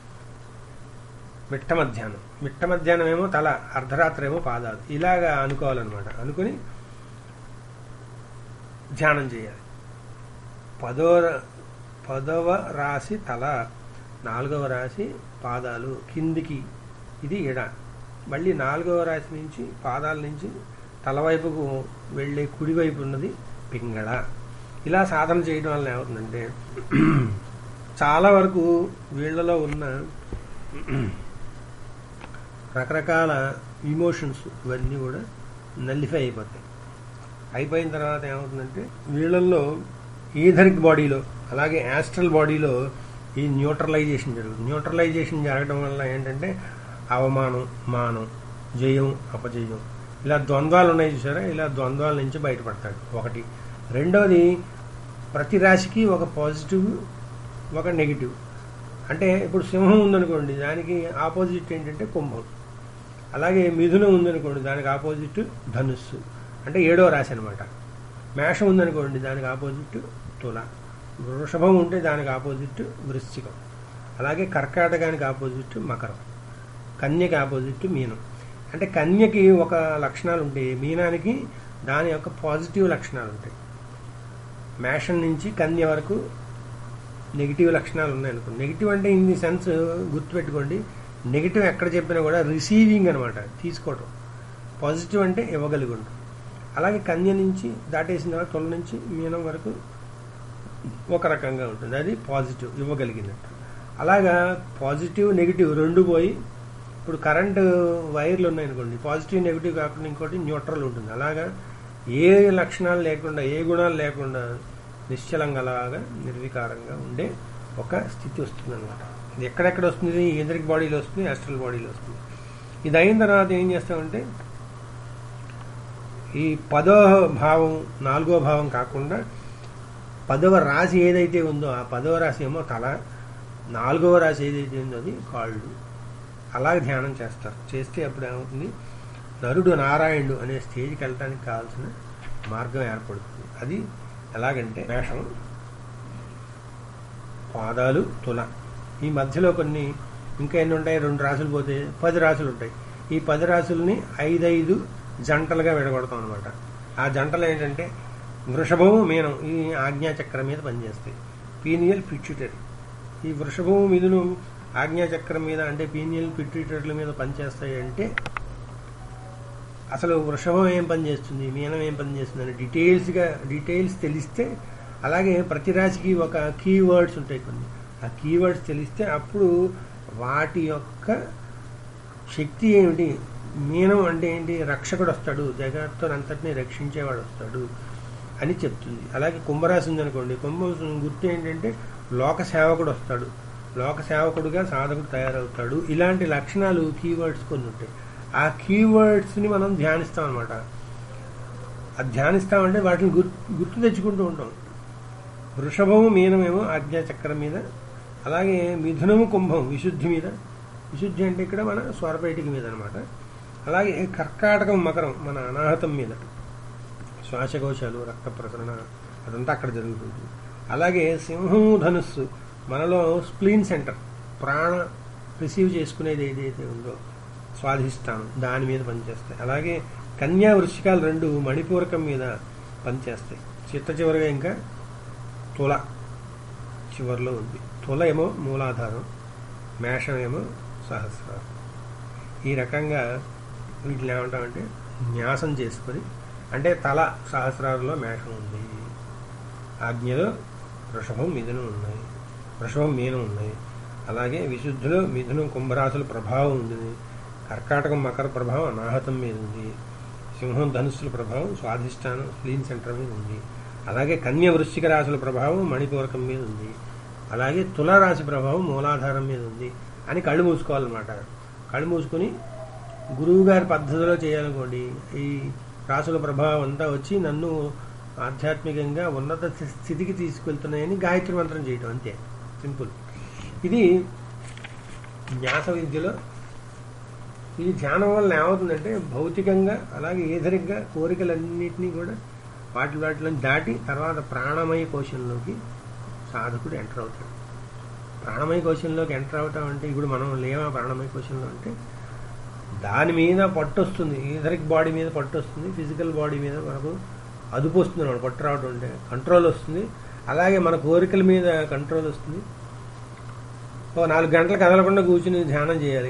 మిట్ట మధ్యాహ్నం మిట్ట మధ్యాహ్నం ఏమో తల అర్ధరాత్రి ఏమో పాదాలు ఇలాగా అనుకోవాలన్నమాట అనుకుని ధ్యానం చేయాలి పదో పదవ రాశి తల నాలుగవ రాశి పాదాలు కిందికి ఇది ఎడ మళ్ళీ నాలుగవ రాశి నుంచి పాదాల నుంచి తల వైపుకు వెళ్ళే కుడివైపు ఉన్నది పింగళ ఇలా సాధన చేయడం వల్ల ఏమవుతుందంటే చాలా వరకు వీళ్ళలో ఉన్న రకరకాల ఇమోషన్స్ ఇవన్నీ కూడా నల్లిఫై అయిపోతాయి అయిపోయిన తర్వాత ఏమవుతుందంటే వీళ్ళల్లో ఈథరిక్ బాడీలో అలాగే యాస్ట్రల్ బాడీలో ఈ న్యూట్రలైజేషన్ జరుగుతుంది న్యూట్రలైజేషన్ జరగడం వల్ల ఏంటంటే అవమానం మానం జయం అపజయం ఇలా ద్వంద్వాలు ఉన్నాయి చూసారా ఇలా ద్వంద్వాల నుంచి బయటపడతాడు ఒకటి రెండవది ప్రతి రాశికి ఒక పాజిటివ్ ఒక నెగిటివ్ అంటే ఇప్పుడు సింహం ఉందనుకోండి దానికి ఆపోజిట్ ఏంటంటే కుంభం అలాగే మిథునం ఉందనుకోండి దానికి ఆపోజిట్ ధనుస్సు అంటే ఏడో రాశి అనమాట మేషం ఉందనుకోండి దానికి ఆపోజిట్ తుల వృషభం ఉంటే దానికి ఆపోజిట్ వృశ్చికం అలాగే కర్కాటకానికి ఆపోజిట్ మకరం కన్యకి ఆపోజిట్ మీనం అంటే కన్యకి ఒక లక్షణాలు ఉంటాయి మీనానికి దాని యొక్క పాజిటివ్ లక్షణాలు ఉంటాయి మేషం నుంచి కన్య వరకు నెగిటివ్ లక్షణాలు ఉన్నాయనుకోండి నెగిటివ్ అంటే ఇన్ ది సెన్స్ గుర్తుపెట్టుకోండి నెగిటివ్ ఎక్కడ చెప్పినా కూడా రిసీవింగ్ అనమాట తీసుకోవటం పాజిటివ్ అంటే ఇవ్వగలిగి ఉంటాం అలాగే కన్య నుంచి దాటేసిన తర్వాత తొల నుంచి మీనం వరకు ఒక రకంగా ఉంటుంది అది పాజిటివ్ ఇవ్వగలిగినట్టు అలాగా పాజిటివ్ నెగిటివ్ రెండు పోయి ఇప్పుడు కరెంటు వైర్లు ఉన్నాయనుకోండి పాజిటివ్ నెగిటివ్ కాకుండా ఇంకోటి న్యూట్రల్ ఉంటుంది అలాగా ఏ లక్షణాలు లేకుండా ఏ గుణాలు లేకుండా నిశ్చలంగా అలాగా నిర్వికారంగా ఉండే ఒక స్థితి వస్తుంది అనమాట ఇది ఎక్కడెక్కడ వస్తుంది ఎదరిక్ బాడీలో వస్తుంది యాస్ట్రల్ బాడీలో వస్తుంది ఇది అయిన తర్వాత ఏం చేస్తామంటే ఈ పదో భావం నాలుగో భావం కాకుండా పదవ రాశి ఏదైతే ఉందో ఆ పదవ రాశి ఏమో తల నాలుగవ రాశి ఏదైతే ఉందో అది కాళ్ళు అలాగే ధ్యానం చేస్తారు చేస్తే అప్పుడు ఏమవుతుంది నరుడు నారాయణుడు అనే స్టేజ్కి వెళ్ళటానికి కావాల్సిన మార్గం ఏర్పడుతుంది అది ఎలాగంటే మేషం పాదాలు తుల ఈ మధ్యలో కొన్ని ఇంకా ఎన్ని ఉంటాయి రెండు రాసులు పోతే పది రాసులు ఉంటాయి ఈ పది రాసుల్ని ఐదైదు జంటలుగా విడగొడతాం అనమాట ఆ జంటలు ఏంటంటే వృషభము మీనం ఈ ఆజ్ఞాచక్రం మీద పనిచేస్తాయి పీనియల్ పిట్యూటరీ ఈ వృషభము మిథును ఆజ్ఞాచక్రం మీద అంటే పీనియల్ పిట్యూటరీల మీద పనిచేస్తాయి అంటే అసలు వృషభం ఏం పని చేస్తుంది మీనం ఏం పని చేస్తుంది అని డీటెయిల్స్గా డీటెయిల్స్ తెలిస్తే అలాగే ప్రతి రాశికి ఒక కీవర్డ్స్ ఉంటాయి కొన్ని ఆ కీవర్డ్స్ తెలిస్తే అప్పుడు వాటి యొక్క శక్తి ఏమిటి మీనం అంటే ఏంటి రక్షకుడు వస్తాడు జగత్తునంతటిని రక్షించేవాడు వస్తాడు అని చెప్తుంది అలాగే కుంభరాశి ఉందనుకోండి కుంభం గుర్తు ఏంటంటే లోక సేవకుడు వస్తాడు లోక సేవకుడుగా సాధకుడు తయారవుతాడు ఇలాంటి లక్షణాలు కీవర్డ్స్ కొన్ని ఉంటాయి ఆ కీవర్డ్స్ని మనం ధ్యానిస్తాం అనమాట ఆ ధ్యానిస్తామంటే వాటిని గుర్తు గుర్తు తెచ్చుకుంటూ ఉంటాం వృషభము మీనమేమో ఆజ్ఞాచక్రం మీద అలాగే మిథునము కుంభం విశుద్ధి మీద విశుద్ధి అంటే ఇక్కడ మన స్వరపేటిక మీద అనమాట అలాగే కర్కాటకం మకరం మన అనాహతం మీద శ్వాసకోశాలు రక్త ప్రసరణ అదంతా అక్కడ జరుగుతుంది అలాగే సింహము ధనుస్సు మనలో స్ప్లీన్ సెంటర్ ప్రాణ రిసీవ్ చేసుకునేది ఏదైతే ఉందో స్వాధిష్టానం దాని మీద పనిచేస్తాయి అలాగే కన్యా వృశ్చికాలు రెండు మణిపూరకం మీద పనిచేస్తాయి చిట్ట చివరిగా ఇంకా తుల చివరిలో ఉంది తుల ఏమో మూలాధారం మేషం ఏమో సహస్రారం ఈ రకంగా వీటిని ఏమంటామంటే న్యాసం చేసుకొని అంటే తల సహస్రారంలో మేషం ఉంది ఆజ్ఞలో వృషభం మిథునం ఉన్నాయి వృషభం మీనం ఉన్నాయి అలాగే విశుద్ధిలో మిథునం కుంభరాశుల ప్రభావం ఉంది కర్కాటకం మకర ప్రభావం అనాహతం మీద ఉంది సింహం ధనుస్సుల ప్రభావం స్వాధిష్టానం స్ప్లీన్ సెంటర్ మీద ఉంది అలాగే కన్య వృశ్చిక రాశుల ప్రభావం మణిపూరకం మీద ఉంది అలాగే తులారాశి ప్రభావం మూలాధారం మీద ఉంది అని కళ్ళు మూసుకోవాలన్నమాట కళ్ళు మూసుకొని గురువు గారి పద్ధతిలో చేయాలనుకోండి ఈ రాసుల ప్రభావం అంతా వచ్చి నన్ను ఆధ్యాత్మికంగా ఉన్నత స్థితికి తీసుకెళ్తున్నాయని గాయత్రి మంత్రం చేయటం అంతే సింపుల్ ఇది న్యాస విద్యలో ఈ ధ్యానం వల్ల ఏమవుతుందంటే భౌతికంగా అలాగే ఏదరిగ్గా కోరికలన్నింటినీ కూడా వాటి వాటిలో దాటి తర్వాత ప్రాణమయ కోశంలోకి సాధకుడు ఎంటర్ అవుతాడు ప్రాణమయ కోశంలోకి ఎంటర్ అవటం అంటే ఇప్పుడు మనం లేవా ప్రాణమయ కోశంలో అంటే దాని మీద పట్టు వస్తుంది ఈథరిక్ బాడీ మీద పట్టు వస్తుంది ఫిజికల్ బాడీ మీద మనకు అదుపు వస్తుంది మనం పట్టు రావడం అంటే కంట్రోల్ వస్తుంది అలాగే మన కోరికల మీద కంట్రోల్ వస్తుంది ఓ నాలుగు గంటలు కదలకుండా కూర్చుని ధ్యానం చేయాలి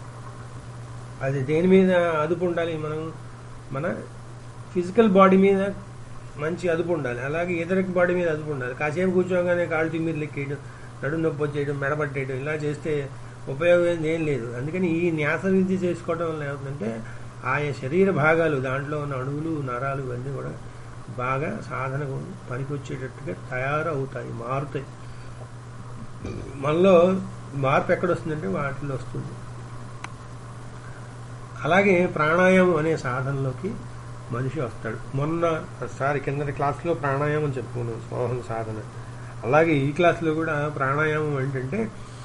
అది దేని మీద అదుపు ఉండాలి మనం మన ఫిజికల్ బాడీ మీద మంచి అదుపు ఉండాలి అలాగే ఇతరికి బాడీ మీద అదుపు ఉండాలి కాసేపు కూర్చోగానే కాళ్ళు తిమ్మిరి లెక్కేయడం నడుము నొప్పి వచ్చేయడం మెడపట్టేయడం ఇలా చేస్తే ఉపయోగం ఏం లేదు అందుకని ఈ న్యాస విద్య చేసుకోవడం వల్ల ఏమవుతుందంటే ఆయా శరీర భాగాలు దాంట్లో ఉన్న అణువులు నరాలు ఇవన్నీ కూడా బాగా సాధనకు పనికొచ్చేటట్టుగా తయారవుతాయి మారుతాయి మనలో మార్పు ఎక్కడొస్తుందంటే వాటిలో వస్తుంది అలాగే ప్రాణాయామం అనే సాధనలోకి మనిషి వస్తాడు మొన్న సారి కిందటి క్లాస్లో ప్రాణాయామం చెప్పుకున్నాం స్వాహం సాధన అలాగే ఈ క్లాస్లో కూడా ప్రాణాయామం ఏంటంటే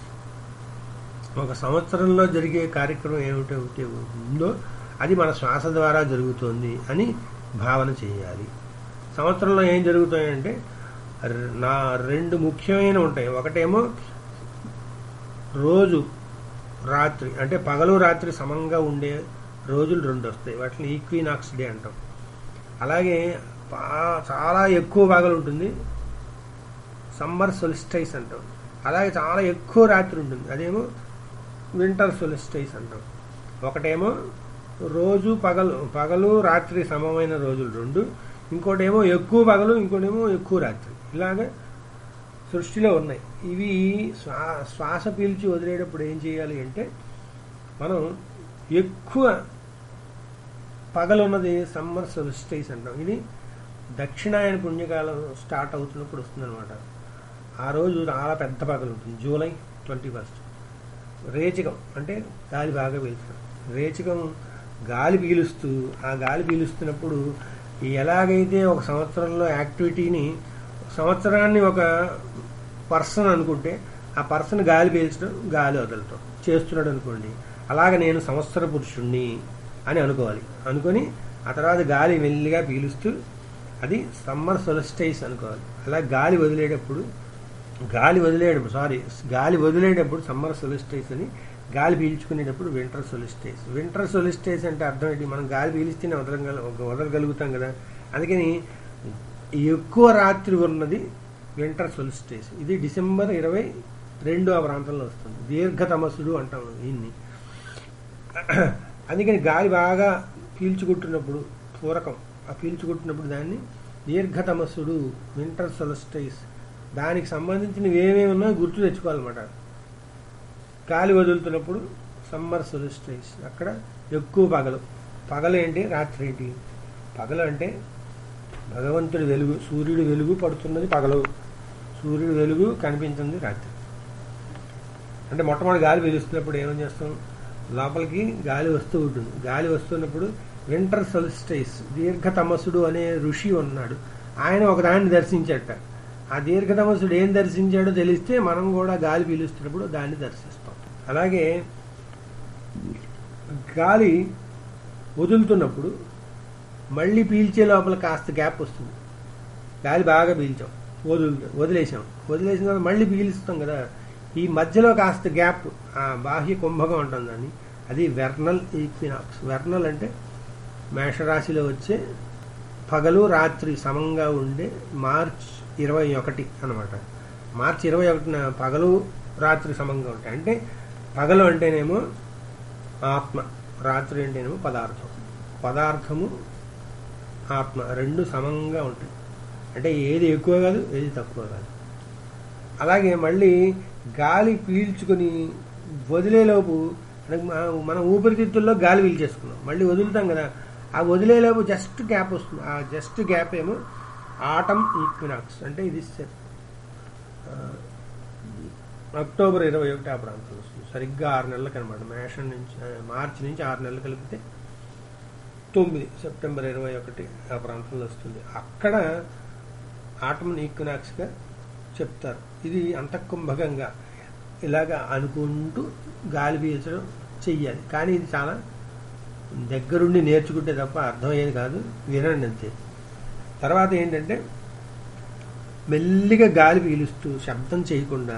ఒక సంవత్సరంలో జరిగే కార్యక్రమం ఏమిటైతే ఉందో అది మన శ్వాస ద్వారా జరుగుతోంది అని భావన చేయాలి సంవత్సరంలో ఏం జరుగుతాయంటే నా రెండు ముఖ్యమైన ఉంటాయి ఒకటేమో రోజు రాత్రి అంటే పగలు రాత్రి సమంగా ఉండే రోజులు రెండు వస్తాయి వాటిని ఈక్వినాక్స్ డే అంటాం అలాగే చాలా ఎక్కువ పగలు ఉంటుంది సమ్మర్ సొలిస్టైస్ అంటాం అలాగే చాలా ఎక్కువ రాత్రి ఉంటుంది అదేమో వింటర్ సొలిస్టైస్ అంటాం ఒకటేమో రోజు పగలు పగలు రాత్రి సమమైన రోజులు రెండు ఇంకోటేమో ఎక్కువ పగలు ఇంకోటేమో ఎక్కువ రాత్రి ఇలాగ సృష్టిలో ఉన్నాయి ఇవి శ్వా శ్వాస పీల్చి వదిలేటప్పుడు ఏం చేయాలి అంటే మనం ఎక్కువ పగలున్నది సమ్మర్ సొలిస్టైస్ అంటాం ఇది దక్షిణాయన పుణ్యకాలం స్టార్ట్ అవుతున్నప్పుడు వస్తుందన్నమాట ఆ రోజు చాలా పెద్ద పగలు ఉంటుంది జూలై ట్వంటీ ఫస్ట్ రేచకం అంటే గాలి బాగా పీలుస్తాం రేచకం గాలి పీలుస్తూ ఆ గాలి పీలుస్తున్నప్పుడు ఎలాగైతే ఒక సంవత్సరంలో యాక్టివిటీని సంవత్సరాన్ని ఒక పర్సన్ అనుకుంటే ఆ పర్సన్ గాలి పీల్చడం గాలి వదలటం చేస్తున్నాడు అనుకోండి అలాగ నేను సంవత్సర పురుషుణ్ణి అని అనుకోవాలి అనుకొని ఆ తర్వాత గాలి మెల్లిగా పీలుస్తూ అది సమ్మర్ సొలిస్టైస్ అనుకోవాలి అలా గాలి వదిలేటప్పుడు గాలి వదిలేటప్పుడు సారీ గాలి వదిలేటప్పుడు సమ్మర్ సొలిస్టైస్ అని గాలి పీల్చుకునేటప్పుడు వింటర్ సొలిస్టైస్ వింటర్ సొలిస్టైస్ అంటే అర్థం ఏంటి మనం గాలి పీలిస్తేనే వదలగల వదలగలుగుతాం కదా అందుకని ఎక్కువ రాత్రి ఉన్నది వింటర్ సొలిస్టైస్ ఇది డిసెంబర్ ఇరవై రెండు ఆ ప్రాంతంలో వస్తుంది దీర్ఘతమస్సుడు అంటాం దీన్ని అందుకని గాలి బాగా పీల్చుకుంటున్నప్పుడు పూరకం ఆ పీల్చుకుంటున్నప్పుడు దాన్ని దీర్ఘతమస్సుడు వింటర్ సొలిస్టైస్ దానికి సంబంధించినవి ఏమేమి ఉన్నాయో గుర్తు తెచ్చుకోవాలన్నమాట గాలి వదులుతున్నప్పుడు సమ్మర్ సొలిస్టైస్ అక్కడ ఎక్కువ పగలు పగలు ఏంటి రాత్రి ఏంటి పగలు అంటే భగవంతుడి వెలుగు సూర్యుడి వెలుగు పడుతున్నది పగలు సూర్యుడి వెలుగు కనిపించింది రాత్రి అంటే మొట్టమొదటి గాలి పీలుస్తున్నప్పుడు ఏమేం చేస్తాం లోపలికి గాలి వస్తూ ఉంటుంది గాలి వస్తున్నప్పుడు వింటర్ సొలిస్టైస్ దీర్ఘతమసుడు అనే ఋషి ఉన్నాడు ఆయన ఒక దాన్ని దర్శించట ఆ దీర్ఘతమసుడు ఏం దర్శించాడో తెలిస్తే మనం కూడా గాలి పీలుస్తున్నప్పుడు దాన్ని దర్శిస్తాం అలాగే గాలి వదులుతున్నప్పుడు మళ్ళీ పీల్చే లోపల కాస్త గ్యాప్ వస్తుంది గాలి బాగా పీల్చాం వదులు వదిలేసాం వదిలేసిన తర్వాత మళ్ళీ పీలుస్తాం కదా ఈ మధ్యలో కాస్త గ్యాప్ ఆ బాహ్య కుంభకం ఉంటుంది దాన్ని అది వెర్నల్ ఈక్వినాక్స్ వెర్నల్ అంటే మేషరాశిలో వచ్చే పగలు రాత్రి సమంగా ఉండే మార్చ్ ఇరవై ఒకటి అనమాట మార్చి ఇరవై ఒకటిన పగలు రాత్రి సమంగా ఉంటాయి అంటే పగలు అంటేనేమో ఆత్మ రాత్రి అంటేనేమో పదార్థం పదార్థము ఆత్మ రెండు సమంగా ఉంటాయి అంటే ఏది ఎక్కువ కాదు ఏది తక్కువ కాదు అలాగే మళ్ళీ గాలి పీల్చుకొని వదిలేలోపు మనకు మన- మన ఊపిరితిత్తుల్లో గాలి పీల్చేసుకున్నాం మళ్ళీ వదులుతాం కదా ఆ వదిలేలోపు జస్ట్ గ్యాప్ వస్తుంది ఆ జస్ట్ గ్యాప్ ఏమో ఆటమ్ ఈక్వినాక్స్ అంటే ఇది సెప్- ఆ, అక్టోబర్ ఇరవై ఒకటి ఆ ప్రాంతంలో వస్తుంది సరిగ్గా ఆరు నెలలకు అనమాట మేషన్ నుంచి ఆ, మార్చి నుంచి ఆరు నెలలు కలిపితే తొమ్మిది సెప్టెంబర్ ఇరవై ఒకటి ఆ ప్రాంతంలో వస్తుంది అక్కడ ఆటమ్ ఈక్వినాక్స్గా చెప్తారు ఇది అంతఃకుంభకంగా ఇలాగా అనుకుంటూ గాలి పీల్చడం చెయ్యాలి కానీ ఇది చాలా దగ్గరుండి నేర్చుకుంటే తప్ప అర్థమయ్యేది కాదు వినండి అంతే తర్వాత ఏంటంటే మెల్లిగా గాలి పీలుస్తూ శబ్దం చేయకుండా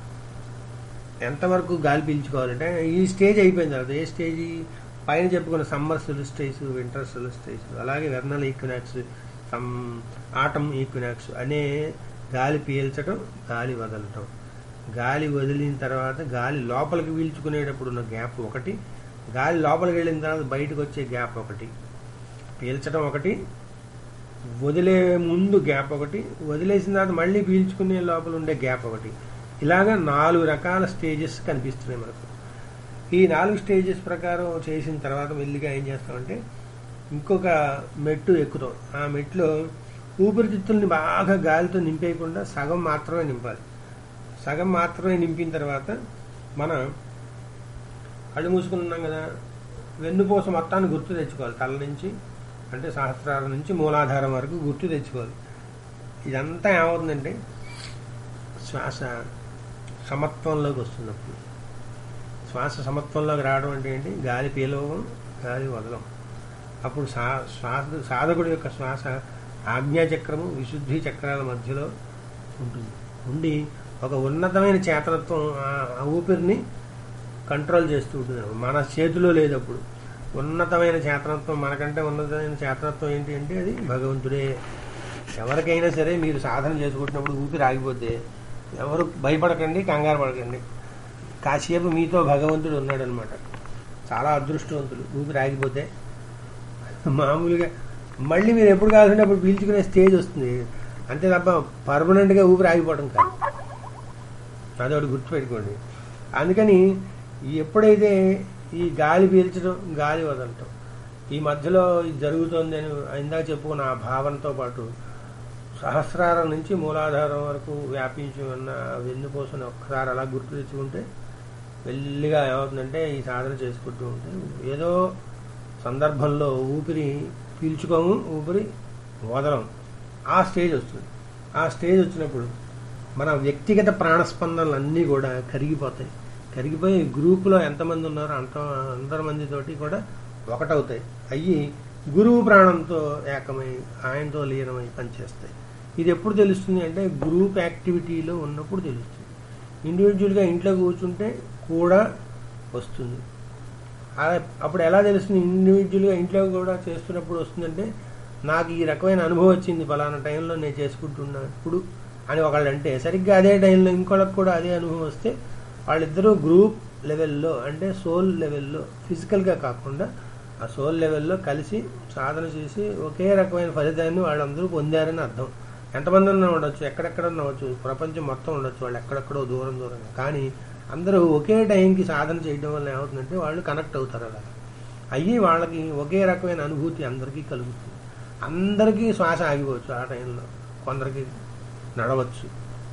ఎంతవరకు గాలి పీల్చుకోవాలంటే ఈ స్టేజ్ అయిపోయిన తర్వాత ఏ స్టేజ్ పైన చెప్పుకున్న సమ్మర్ సొలిస్టైస్ వింటర్ సొలిస్టైస్ అలాగే వెర్నల్ ఈక్వినాక్స్ సమ్ ఆటమ్ ఈక్వినాక్స్ అనే గాలి పీల్చడం గాలి వదలటం గాలి వదిలిన తర్వాత గాలి లోపలికి పీల్చుకునేటప్పుడు ఉన్న గ్యాప్ ఒకటి గాలి లోపలికి వెళ్ళిన తర్వాత బయటకు వచ్చే గ్యాప్ ఒకటి పీల్చడం ఒకటి వదిలే ముందు గ్యాప్ ఒకటి వదిలేసిన తర్వాత మళ్ళీ పీల్చుకునే లోపల ఉండే గ్యాప్ ఒకటి ఇలాగా నాలుగు రకాల స్టేజెస్ కనిపిస్తున్నాయి మనకు ఈ నాలుగు స్టేజెస్ ప్రకారం చేసిన తర్వాత మెల్లిగా ఏం చేస్తామంటే ఇంకొక మెట్టు ఎక్కుతాం ఆ మెట్లో ఊపిరితిత్తుల్ని బాగా గాలితో నింపేయకుండా సగం మాత్రమే నింపాలి సగం మాత్రమే నింపిన తర్వాత మనం కళ్ళు మూసుకుని ఉన్నాం కదా వెన్నుపూస మొత్తాన్ని గుర్తు తెచ్చుకోవాలి తల నుంచి అంటే సహస్రాల నుంచి మూలాధారం వరకు గుర్తు తెచ్చుకోవాలి ఇదంతా ఏమవుతుందంటే శ్వాస సమత్వంలోకి వస్తున్నప్పుడు శ్వాస సమత్వంలోకి రావడం అంటే ఏంటి గాలి పీలవం గాలి వదలం అప్పుడు సా శ్వాస సాధకుడి యొక్క శ్వాస ఆజ్ఞాచక్రము విశుద్ధి చక్రాల మధ్యలో ఉంటుంది ఉండి ఒక ఉన్నతమైన చేతనత్వం ఆ- ఆ ఊపిరిని కంట్రోల్ చేస్తూ ఉంటుంది మన చేతిలో లేదు అప్పుడు ఉన్నతమైన చేతనత్వం మనకంటే ఉన్నతమైన చేతనత్వం ఏంటి అంటే అది భగవంతుడే ఎవరికైనా సరే మీరు సాధన చేసుకుంటున్నప్పుడు ఊపిరి ఆగిపోతే ఎవరు భయపడకండి కంగారు పడకండి కాసేపు మీతో భగవంతుడు ఉన్నాడనమాట చాలా అదృష్టవంతులు ఊపిరి ఆగిపోతే మామూలుగా మళ్ళీ మీరు ఎప్పుడు కావాలంటే అప్పుడు పీల్చుకునే స్టేజ్ వస్తుంది అంతే తప్ప పర్మనెంట్గా ఊపిరి ఆగిపోవడం కాదు అదొకటి గుర్తుపెట్టుకోండి అందుకని ఈ ఎప్పుడైతే ఈ గాలి పీల్చడం గాలి వదలటం ఈ మధ్యలో ఇది జరుగుతోంది అని ఇందాక చెప్పుకున్న ఆ భావనతో పాటు సహస్రారం నుంచి మూలాధారం వరకు వ్యాపించి ఉన్న వెన్నుపూసని ఒక్కసారి అలా గుర్తు తెచ్చుకుంటే మెల్లిగా ఏమవుతుందంటే ఈ సాధన చేసుకుంటూ ఉంటే ఏదో సందర్భంలో ఊపిరి పీల్చుకోము ఊపిరి వదలం ఆ స్టేజ్ వస్తుంది ఆ స్టేజ్ వచ్చినప్పుడు మన వ్యక్తిగత ప్రాణస్పందనలు అన్నీ కూడా కరిగిపోతాయి కరిగిపోయి గ్రూపులో ఎంతమంది ఉన్నారో అంత అందరి మందితోటి కూడా ఒకటవుతాయి అయ్యి గురువు ప్రాణంతో ఏకమై ఆయనతో లీనమై పనిచేస్తాయి ఇది ఎప్పుడు తెలుస్తుంది అంటే గ్రూప్ యాక్టివిటీలో ఉన్నప్పుడు తెలుస్తుంది ఇండివిజువల్గా ఇంట్లో కూర్చుంటే కూడా వస్తుంది ఆ- అప్పుడు ఎలా తెలుస్తుంది ఇండివిజువల్గా ఇంట్లో కూడా చేస్తున్నప్పుడు వస్తుందంటే నాకు ఈ రకమైన అనుభవం వచ్చింది ఫలానా టైంలో నేను చేసుకుంటున్నప్పుడు అని ఒకళ్ళు అంటే సరిగ్గా అదే టైంలో ఇంకోళ్ళకి కూడా అదే అనుభవం వస్తే వాళ్ళిద్దరూ గ్రూప్ లెవెల్లో అంటే సోల్ లెవెల్లో ఫిజికల్గా కాకుండా ఆ సోల్ లెవెల్లో కలిసి సాధన చేసి ఒకే రకమైన ఫలితాన్ని వాళ్ళందరూ పొందారని అర్థం ఎంతమంది ఉన్నా ఉండొచ్చు ఎక్కడెక్కడ ఉండవచ్చు ప్రపంచం మొత్తం ఉండొచ్చు వాళ్ళు ఎక్కడెక్కడో దూరం దూరంగా కానీ అందరూ ఒకే టైంకి సాధన చేయడం వల్ల ఏమవుతుందంటే వాళ్ళు కనెక్ట్ అవుతారు అలా అయ్యి వాళ్ళకి ఒకే రకమైన అనుభూతి అందరికీ కలుగుతుంది అందరికీ శ్వాస ఆగిపోవచ్చు ఆ టైంలో కొందరికి నడవచ్చు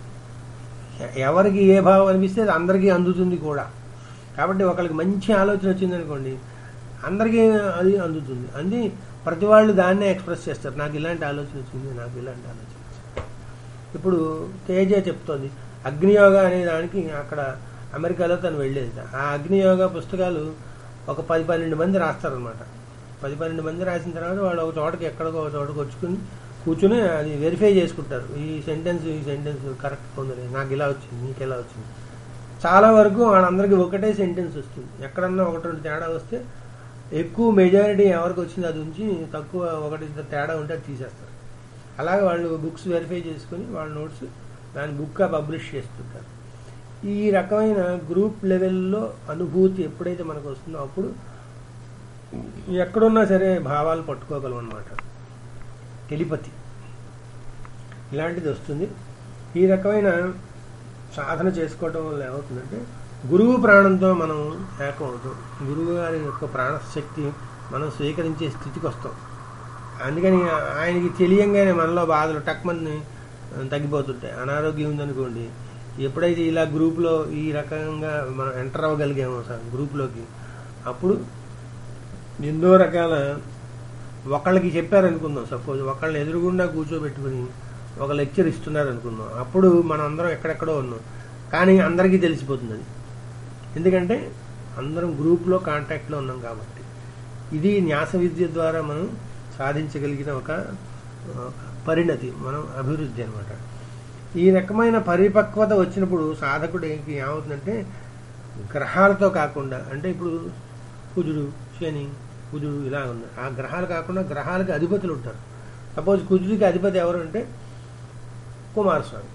ఎ- ఎవరికి ఏ భావం అనిపిస్తే అది అందరికీ అందుతుంది కూడా కాబట్టి ఒకరికి మంచి ఆలోచన వచ్చిందనుకోండి అందరికీ అది అందుతుంది అంది ప్రతి వాళ్ళు దాన్నే ఎక్స్ప్రెస్ చేస్తారు నాకు ఇలాంటి ఆలోచన వచ్చింది నాకు ఇలాంటి ఆలోచన వచ్చింది ఇప్పుడు తేజ చెప్తోంది అగ్నియోగ అనే దానికి అక్కడ అమెరికాలో తను వెళ్ళేది ఆ అగ్నియోగ పుస్తకాలు ఒక పది పన్నెండు మంది రాస్తారనమాట పది పన్నెండు మంది రాసిన తర్వాత వాళ్ళు ఒక చోటకి ఎక్కడికో ఒక చోటకి వచ్చుకుని కూర్చుని అది వెరిఫై చేసుకుంటారు ఈ సెంటెన్స్ ఈ సెంటెన్స్ కరెక్ట్ పొందలే నాకు ఇలా వచ్చింది నీకు ఎలా వచ్చింది చాలా వరకు వాళ్ళందరికీ ఒకటే సెంటెన్స్ వస్తుంది ఎక్కడన్నా ఒకటి రెండు తేడా వస్తే ఎక్కువ మెజారిటీ ఎవరికి వచ్చింది అది ఉంచి తక్కువ ఒకటి ఇద్దరు తేడా ఉంటే అది తీసేస్తారు అలాగే వాళ్ళు బుక్స్ వెరిఫై చేసుకుని వాళ్ళ నోట్స్ దాని బుక్గా పబ్లిష్ చేస్తుంటారు ఈ రకమైన గ్రూప్ లెవెల్లో అనుభూతి ఎప్పుడైతే మనకు వస్తుందో అప్పుడు ఎక్కడున్నా సరే భావాలు పట్టుకోగలం అనమాట టెలిపతి ఇలాంటిది వస్తుంది ఈ రకమైన సాధన చేసుకోవటం వల్ల ఏమవుతుందంటే గురువు ప్రాణంతో మనం ఏకం అవుతాం గురువు గారి యొక్క ప్రాణశక్తి మనం స్వీకరించే స్థితికి వస్తాం అందుకని ఆయనకి తెలియంగానే మనలో బాధలు టక్మని తగ్గిపోతుంటాయి అనారోగ్యం ఉందనుకోండి ఎప్పుడైతే ఇలా గ్రూప్లో ఈ రకంగా మనం ఎంటర్ అవ్వగలిగామో సార్ గ్రూప్లోకి అప్పుడు ఎన్నో రకాల ఒకళ్ళకి చెప్పారనుకుందాం సపోజ్ ఒకళ్ళని ఎదురుగుండా కూర్చోబెట్టుకుని ఒక లెక్చర్ ఇస్తున్నారు అనుకుందాం అప్పుడు మనం అందరం ఎక్కడెక్కడో ఉన్నాం కానీ అందరికీ తెలిసిపోతుంది అది ఎందుకంటే అందరం గ్రూప్లో కాంటాక్ట్లో ఉన్నాం కాబట్టి ఇది న్యాస విద్య ద్వారా మనం సాధించగలిగిన ఒక ఆ, పరిణతి మనం అభివృద్ధి అనమాట ఈ రకమైన పరిపక్వత వచ్చినప్పుడు సాధకుడికి ఏమవుతుందంటే గ్రహాలతో కాకుండా అంటే ఇప్పుడు కుజుడు శని కుజుడు ఇలా ఉన్నాయి ఆ గ్రహాలు కాకుండా గ్రహాలకు అధిపతులు ఉంటారు సపోజ్ కుజుడికి అధిపతి ఎవరు అంటే కుమారస్వామి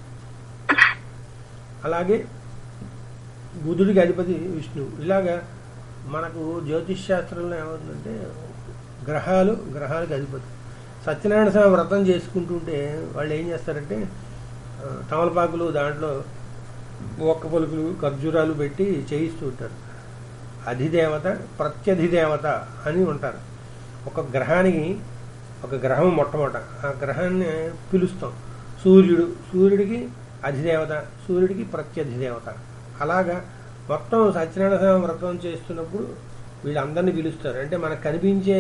అలాగే బుధుడికి అధిపతి విష్ణువు ఇలాగా మనకు జ్యోతిష్ శాస్త్రంలో ఏమవుతుందంటే గ్రహాలు గ్రహాలకు అధిపతి సత్యనారాయణ స్వామి వ్రతం చేసుకుంటుంటే వాళ్ళు ఏం చేస్తారంటే ఆ, తమలపాకులు దాంట్లో ఒక్క పలుకులు ఖర్జూరాలు పెట్టి చేయిస్తూ ఉంటారు అధిదేవత ప్రత్యధిదేవత అని ఉంటారు ఒక గ్రహానికి ఒక గ్రహం మొట్టమొదట ఆ గ్రహాన్ని పిలుస్తాం సూర్యుడు సూర్యుడికి అధిదేవత సూర్యుడికి ప్రత్యధిదేవత అలాగా మొత్తం సత్యనారాయణ స్వామి వ్రతం చేస్తున్నప్పుడు వీళ్ళందరినీ పిలుస్తారు అంటే మనకు కనిపించే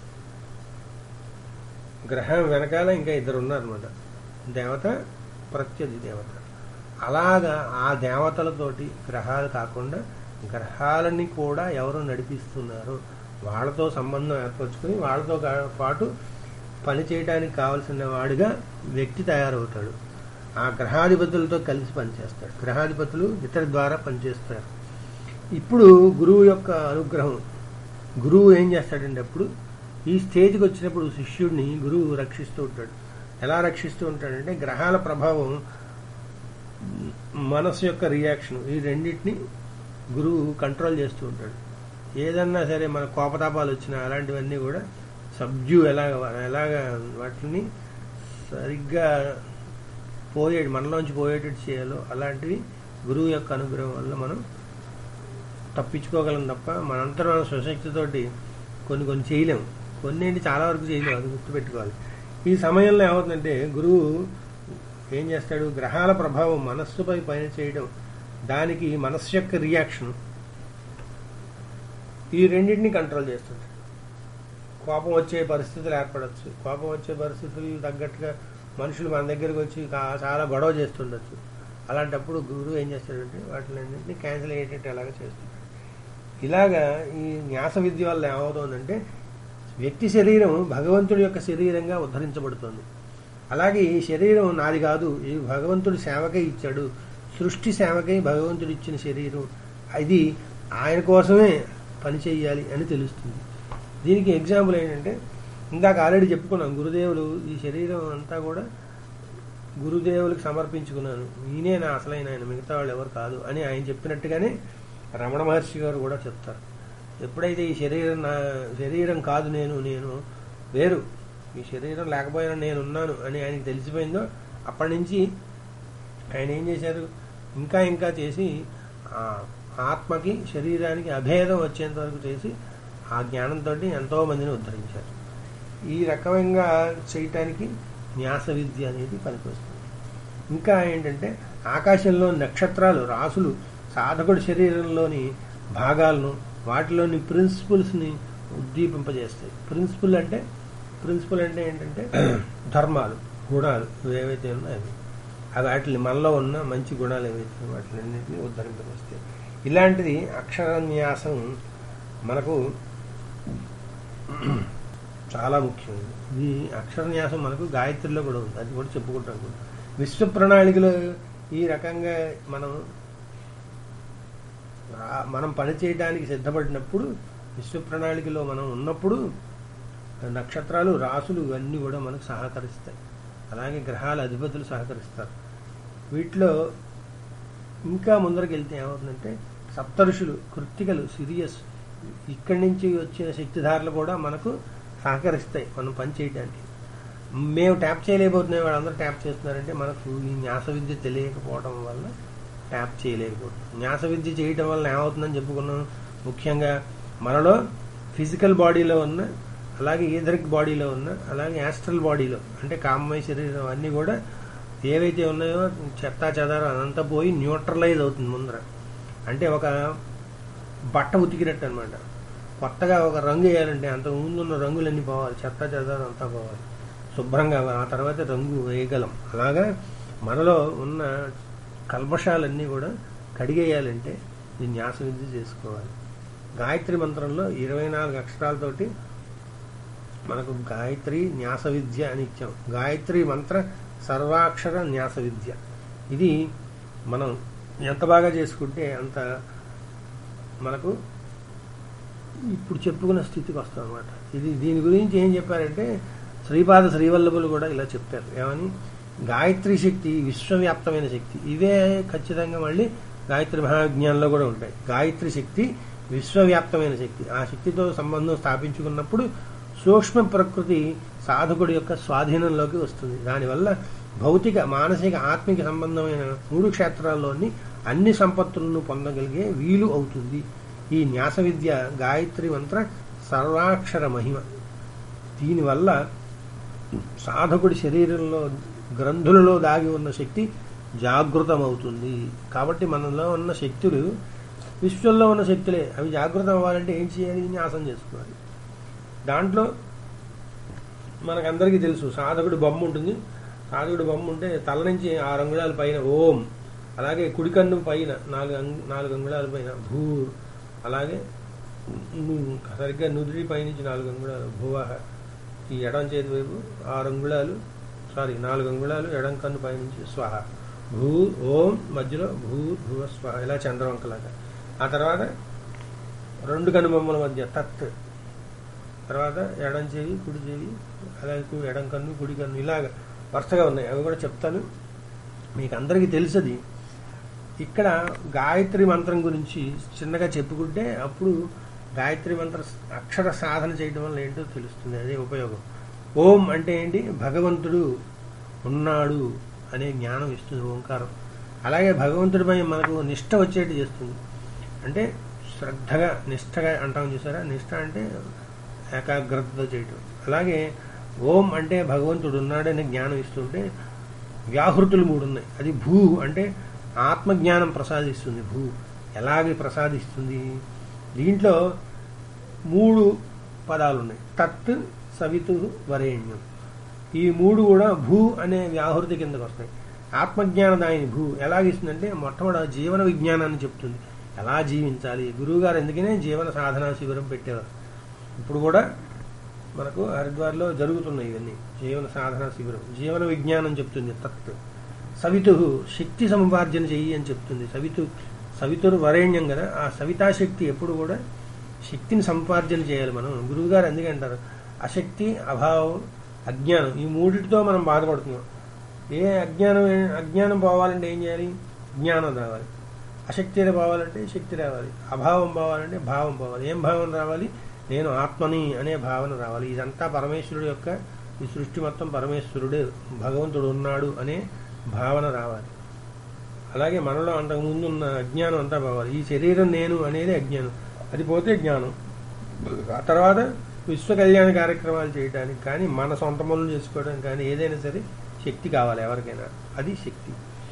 గ్రహం వెనకాల ఇంకా ఇద్దరు ఉన్నారనమాట దేవత ప్రత్యధి దేవత అలాగా ఆ దేవతలతోటి గ్రహాలు కాకుండా గ్రహాలని కూడా ఎవరు నడిపిస్తున్నారు వాళ్ళతో సంబంధం ఏర్పరచుకుని వాళ్ళతో గా- పాటు పని చేయడానికి కావలసిన వాడిగా వ్యక్తి తయారవుతాడు ఆ గ్రహాధిపతులతో కలిసి పనిచేస్తాడు గ్రహాధిపతులు ఇతరి ద్వారా పనిచేస్తారు ఇప్పుడు గురువు యొక్క అనుగ్రహం గురువు ఏం చేస్తాడంటే అప్పుడు ఈ స్టేజ్కి వచ్చినప్పుడు శిష్యుడిని గురువు రక్షిస్తూ ఉంటాడు ఎలా రక్షిస్తూ ఉంటాడంటే గ్రహాల ప్రభావం మనసు యొక్క రియాక్షన్ ఈ రెండింటిని గురువు కంట్రోల్ చేస్తూ ఉంటాడు ఏదన్నా సరే మన కోపతాపాలు వచ్చినా అలాంటివన్నీ కూడా సబ్జ్యూ ఎలాగ ఎలాగ వాటిని సరిగ్గా పోయే మనలోంచి పోయేటట్టు చేయాలో అలాంటివి గురువు యొక్క అనుగ్రహం వల్ల మనం తప్పించుకోగలం తప్ప మనంతా మన స్వశక్తితోటి కొన్ని కొన్ని చేయలేము కొన్ని ఏంటి చాలా వరకు చేయలేము అది గుర్తుపెట్టుకోవాలి ఈ సమయంలో ఏమవుతుందంటే గురువు ఏం చేస్తాడు గ్రహాల ప్రభావం మనస్సుపై పని చేయడం దానికి మనస్సు యొక్క రియాక్షన్ ఈ రెండింటిని కంట్రోల్ చేస్తుంది కోపం వచ్చే పరిస్థితులు ఏర్పడవచ్చు కోపం వచ్చే పరిస్థితులు తగ్గట్టుగా మనుషులు మన దగ్గరకు వచ్చి కా- చాలా గొడవ చేస్తుండొచ్చు అలాంటప్పుడు గురువు ఏం చేస్తాడంటే వాటిలన్నింటినీ క్యాన్సిల్ అయ్యేటట్టు ఎలాగ చేస్తుంటాడు ఇలాగా ఈ న్యాస విద్య వల్ల ఏమవుతోందంటే వ్యక్తి శరీరం భగవంతుడి యొక్క శరీరంగా ఉద్ధరించబడుతుంది అలాగే ఈ శరీరం నాది కాదు ఇది భగవంతుడి సేవకై ఇచ్చాడు సృష్టి సేవకై భగవంతుడు ఇచ్చిన శరీరం ఇది ఆయన కోసమే పని చేయాలి అని తెలుస్తుంది దీనికి ఎగ్జాంపుల్ ఏంటంటే ఇందాక ఆల్రెడీ చెప్పుకున్నాం గురుదేవులు ఈ శరీరం అంతా కూడా గురుదేవులకు సమర్పించుకున్నాను ఈయనే నా అసలైన ఆయన మిగతా వాళ్ళు ఎవరు కాదు అని ఆయన చెప్పినట్టుగానే రమణ మహర్షి గారు కూడా చెప్తారు ఎప్పుడైతే ఈ శరీరం నా శరీరం కాదు నేను నేను వేరు ఈ శరీరం లేకపోయినా నేను ఉన్నాను అని ఆయనకి తెలిసిపోయిందో అప్పటి నుంచి ఆయన ఏం చేశారు ఇంకా ఇంకా చేసి ఆ ఆత్మకి శరీరానికి అభేదం వచ్చేంత వరకు చేసి ఆ జ్ఞానంతో ఎంతో మందిని ఉద్ధరించారు ఈ రకంగా చేయటానికి న్యాస విద్య అనేది పనికొస్తుంది ఇంకా ఏంటంటే ఆకాశంలో నక్షత్రాలు రాసులు సాధకుడి శరీరంలోని భాగాలను వాటిలోని ప్రిన్సిపుల్స్ని ఉద్దీపింపజేస్తాయి ప్రిన్సిపుల్ అంటే ప్రిన్సిపల్ అంటే ఏంటంటే ధర్మాలు గుణాలు ఏవైతే ఉన్నాయో అవి అవి వాటిని మనలో ఉన్న మంచి గుణాలు ఏవైతే వాటిలన్నింటినీ ఉద్ధరింపజేస్తాయి ఇలాంటిది అక్షరన్యాసం మనకు చాలా ముఖ్యం ఇది అక్షరన్యాసం మనకు గాయత్రిలో కూడా ఉంది అది కూడా చెప్పుకుంటాం కూడా విశ్వ ప్రణాళికలో ఈ రకంగా మనం రా- మనం పని చేయడానికి సిద్ధపడినప్పుడు విశ్వ ప్రణాళికలో మనం ఉన్నప్పుడు నక్షత్రాలు రాసులు ఇవన్నీ కూడా మనకు సహకరిస్తాయి అలాగే గ్రహాల అధిపతులు సహకరిస్తారు వీటిలో ఇంకా ముందరకు వెళ్తే ఏమవుతుందంటే సప్తఋషులు కృత్తికలు సిరియస్ ఇక్కడి నుంచి వచ్చిన శక్తిధారలు కూడా మనకు సహకరిస్తాయి మనం పని చేయడానికి మేము ట్యాప్ చేయలేకపోతున్నాం వాళ్ళందరూ ట్యాప్ చేస్తున్నారంటే మనకు ఈ న్యాస విద్య తెలియకపోవడం వల్ల ట్యాప్ చేయలేకపోతున్నాం న్యాస విద్య చేయటం వల్ల ఏమవుతుందని చెప్పుకున్నాం ముఖ్యంగా మనలో ఫిజికల్ బాడీలో ఉన్న అలాగే ఈథరిక్ బాడీలో ఉన్న అలాగే యాస్ట్రల్ బాడీలో అంటే కామమయ శరీరం అన్నీ కూడా ఏవైతే ఉన్నాయో చెత్తా చెదారం అదంతా పోయి న్యూట్రలైజ్ అవుతుంది ముందర అంటే ఒక బట్ట ఉతికినట్టు అనమాట కొత్తగా ఒక రంగు వేయాలంటే అంత ముందున్న రంగులన్నీ పోవాలి చెత్త చెదారం అంతా పోవాలి శుభ్రంగా ఆ తర్వాత రంగు వేయగలం అలాగా మనలో ఉన్న కల్మషాలన్నీ కూడా కడిగేయాలంటే ఈ న్యాస విద్య చేసుకోవాలి గాయత్రి మంత్రంలో ఇరవై నాలుగు అక్షరాలతోటి మనకు గాయత్రి న్యాస విద్య అని ఇచ్చాం గాయత్రి మంత్ర సర్వాక్షర న్యాస విద్య ఇది మనం ఎంత బాగా చేసుకుంటే అంత మనకు ఇప్పుడు చెప్పుకున్న స్థితికి వస్తాం అనమాట ఇది దీని గురించి ఏం చెప్పారంటే శ్రీపాద శ్రీవల్లభులు కూడా ఇలా చెప్పారు ఏమని గాయత్రి శక్తి విశ్వవ్యాప్తమైన శక్తి ఇవే ఖచ్చితంగా మళ్ళీ గాయత్రి మహావిజ్ఞానంలో కూడా ఉంటాయి గాయత్రి శక్తి విశ్వవ్యాప్తమైన శక్తి ఆ శక్తితో సంబంధం స్థాపించుకున్నప్పుడు సూక్ష్మ ప్రకృతి సాధకుడి యొక్క స్వాధీనంలోకి వస్తుంది దానివల్ల భౌతిక మానసిక ఆత్మిక సంబంధమైన మూడు క్షేత్రాల్లోని అన్ని సంపత్తులను పొందగలిగే వీలు అవుతుంది ఈ న్యాస విద్య గాయత్రి మంత్ర సర్వాక్షర మహిమ దీనివల్ల సాధకుడి శరీరంలో గ్రంథులలో దాగి ఉన్న శక్తి జాగృతమవుతుంది కాబట్టి మనలో ఉన్న శక్తులు విశ్వంలో ఉన్న శక్తులే అవి జాగృతం అవ్వాలంటే ఏం చేయాలి న్యాసం చేసుకోవాలి దాంట్లో మనకందరికీ తెలుసు సాధకుడి బొమ్మ ఉంటుంది సాధకుడి బొమ్మ ఉంటే తల నుంచి ఆరు అంగుళాల పైన ఓం అలాగే కుడి కన్ను పైన నాలుగు అంగు- నాలుగు అంగుళాల పైన భూ అలాగే ను- సరిగ్గా నుదిరి పైనుంచి నాలుగు అంగుళాలు భువహ ఈ ఎడం చేతి వైపు ఆరు అంగుళాలు సారీ నాలుగు అంగుళాలు ఎడం కన్ను పైనుంచి స్వహ భూ ఓం మధ్యలో భూ భువ స్వహ ఇలా చంద్రవంకలాగా ఆ తర్వాత రెండు కనుబొమ్మల మధ్య తత్ తర్వాత ఎడం చెవి కుడి చెవి అలాగే కు- ఎడం కన్ను కుడి కన్ను ఇలాగ వరుసగా ఉన్నాయి అవి కూడా చెప్తాను మీకు అందరికీ తెలుసది ఇక్కడ గాయత్రి మంత్రం గురించి చిన్నగా చెప్పుకుంటే అప్పుడు గాయత్రి మంత్ర అక్షర సాధన చేయడం వల్ల ఏంటో తెలుస్తుంది అదే ఉపయోగం ఓం అంటే ఏంటి భగవంతుడు ఉన్నాడు అనే జ్ఞానం ఇస్తుంది ఓంకారం అలాగే భగవంతుడిపై మనకు నిష్ట వచ్చేట్టు చేస్తుంది అంటే శ్రద్ధగా నిష్టగా అంటాం చూసారా నిష్ట అంటే ఏకాగ్రతతో చేయటం అలాగే ఓం అంటే భగవంతుడు ఉన్నాడనే జ్ఞానం ఇస్తుంటే వ్యాహృతులు మూడు ఉన్నాయి అది భూ అంటే ఆత్మజ్ఞానం ప్రసాదిస్తుంది భూ ఎలాగే ప్రసాదిస్తుంది దీంట్లో మూడు పదాలు ఉన్నాయి తత్ సవితు వరేణ్యం ఈ మూడు కూడా భూ అనే వ్యాహృతి కిందకు వస్తాయి ఆత్మజ్ఞానదాయిని భూ ఎలాగిస్తుందంటే మొట్టమొదటి జీవన విజ్ఞానాన్ని చెప్తుంది ఎలా జీవించాలి గురువుగారు ఎందుకనే జీవన సాధనా శిబిరం పెట్టేవారు ఇప్పుడు కూడా మనకు హరిద్వార్లో జరుగుతున్నాయి ఇవన్నీ జీవన సాధన శిబిరం జీవన విజ్ఞానం చెప్తుంది తత్ సవితు శక్తి సముపార్జన చెయ్యి అని చెప్తుంది సవితు సవితురు వరేణ్యం కదా ఆ సవితాశక్తి ఎప్పుడు కూడా శక్తిని సంపార్జన చేయాలి మనం గురువు గారు అందుకే అంటారు అశక్తి అభావం అజ్ఞానం ఈ మూడిటితో మనం బాధపడుతున్నాం ఏ అజ్ఞానం అజ్ఞానం పోవాలంటే ఏం చేయాలి జ్ఞానం రావాలి అశక్తి పోవాలంటే శక్తి రావాలి అభావం పోవాలంటే భావం పోవాలి ఏం భావం రావాలి నేను ఆత్మని అనే భావన రావాలి ఇదంతా పరమేశ్వరుడు యొక్క ఈ సృష్టి మొత్తం పరమేశ్వరుడే భగవంతుడు ఉన్నాడు అనే భావన రావాలి అలాగే మనలో అంతకుముందు ఉన్న అజ్ఞానం అంతా పోవాలి ఈ శరీరం నేను అనేది అజ్ఞానం అది పోతే జ్ఞానం ఆ తర్వాత విశ్వ కళ్యాణ కార్యక్రమాలు చేయడానికి కానీ మన సొంత పనులు చేసుకోవడానికి కానీ ఏదైనా సరే శక్తి కావాలి ఎవరికైనా అది శక్తి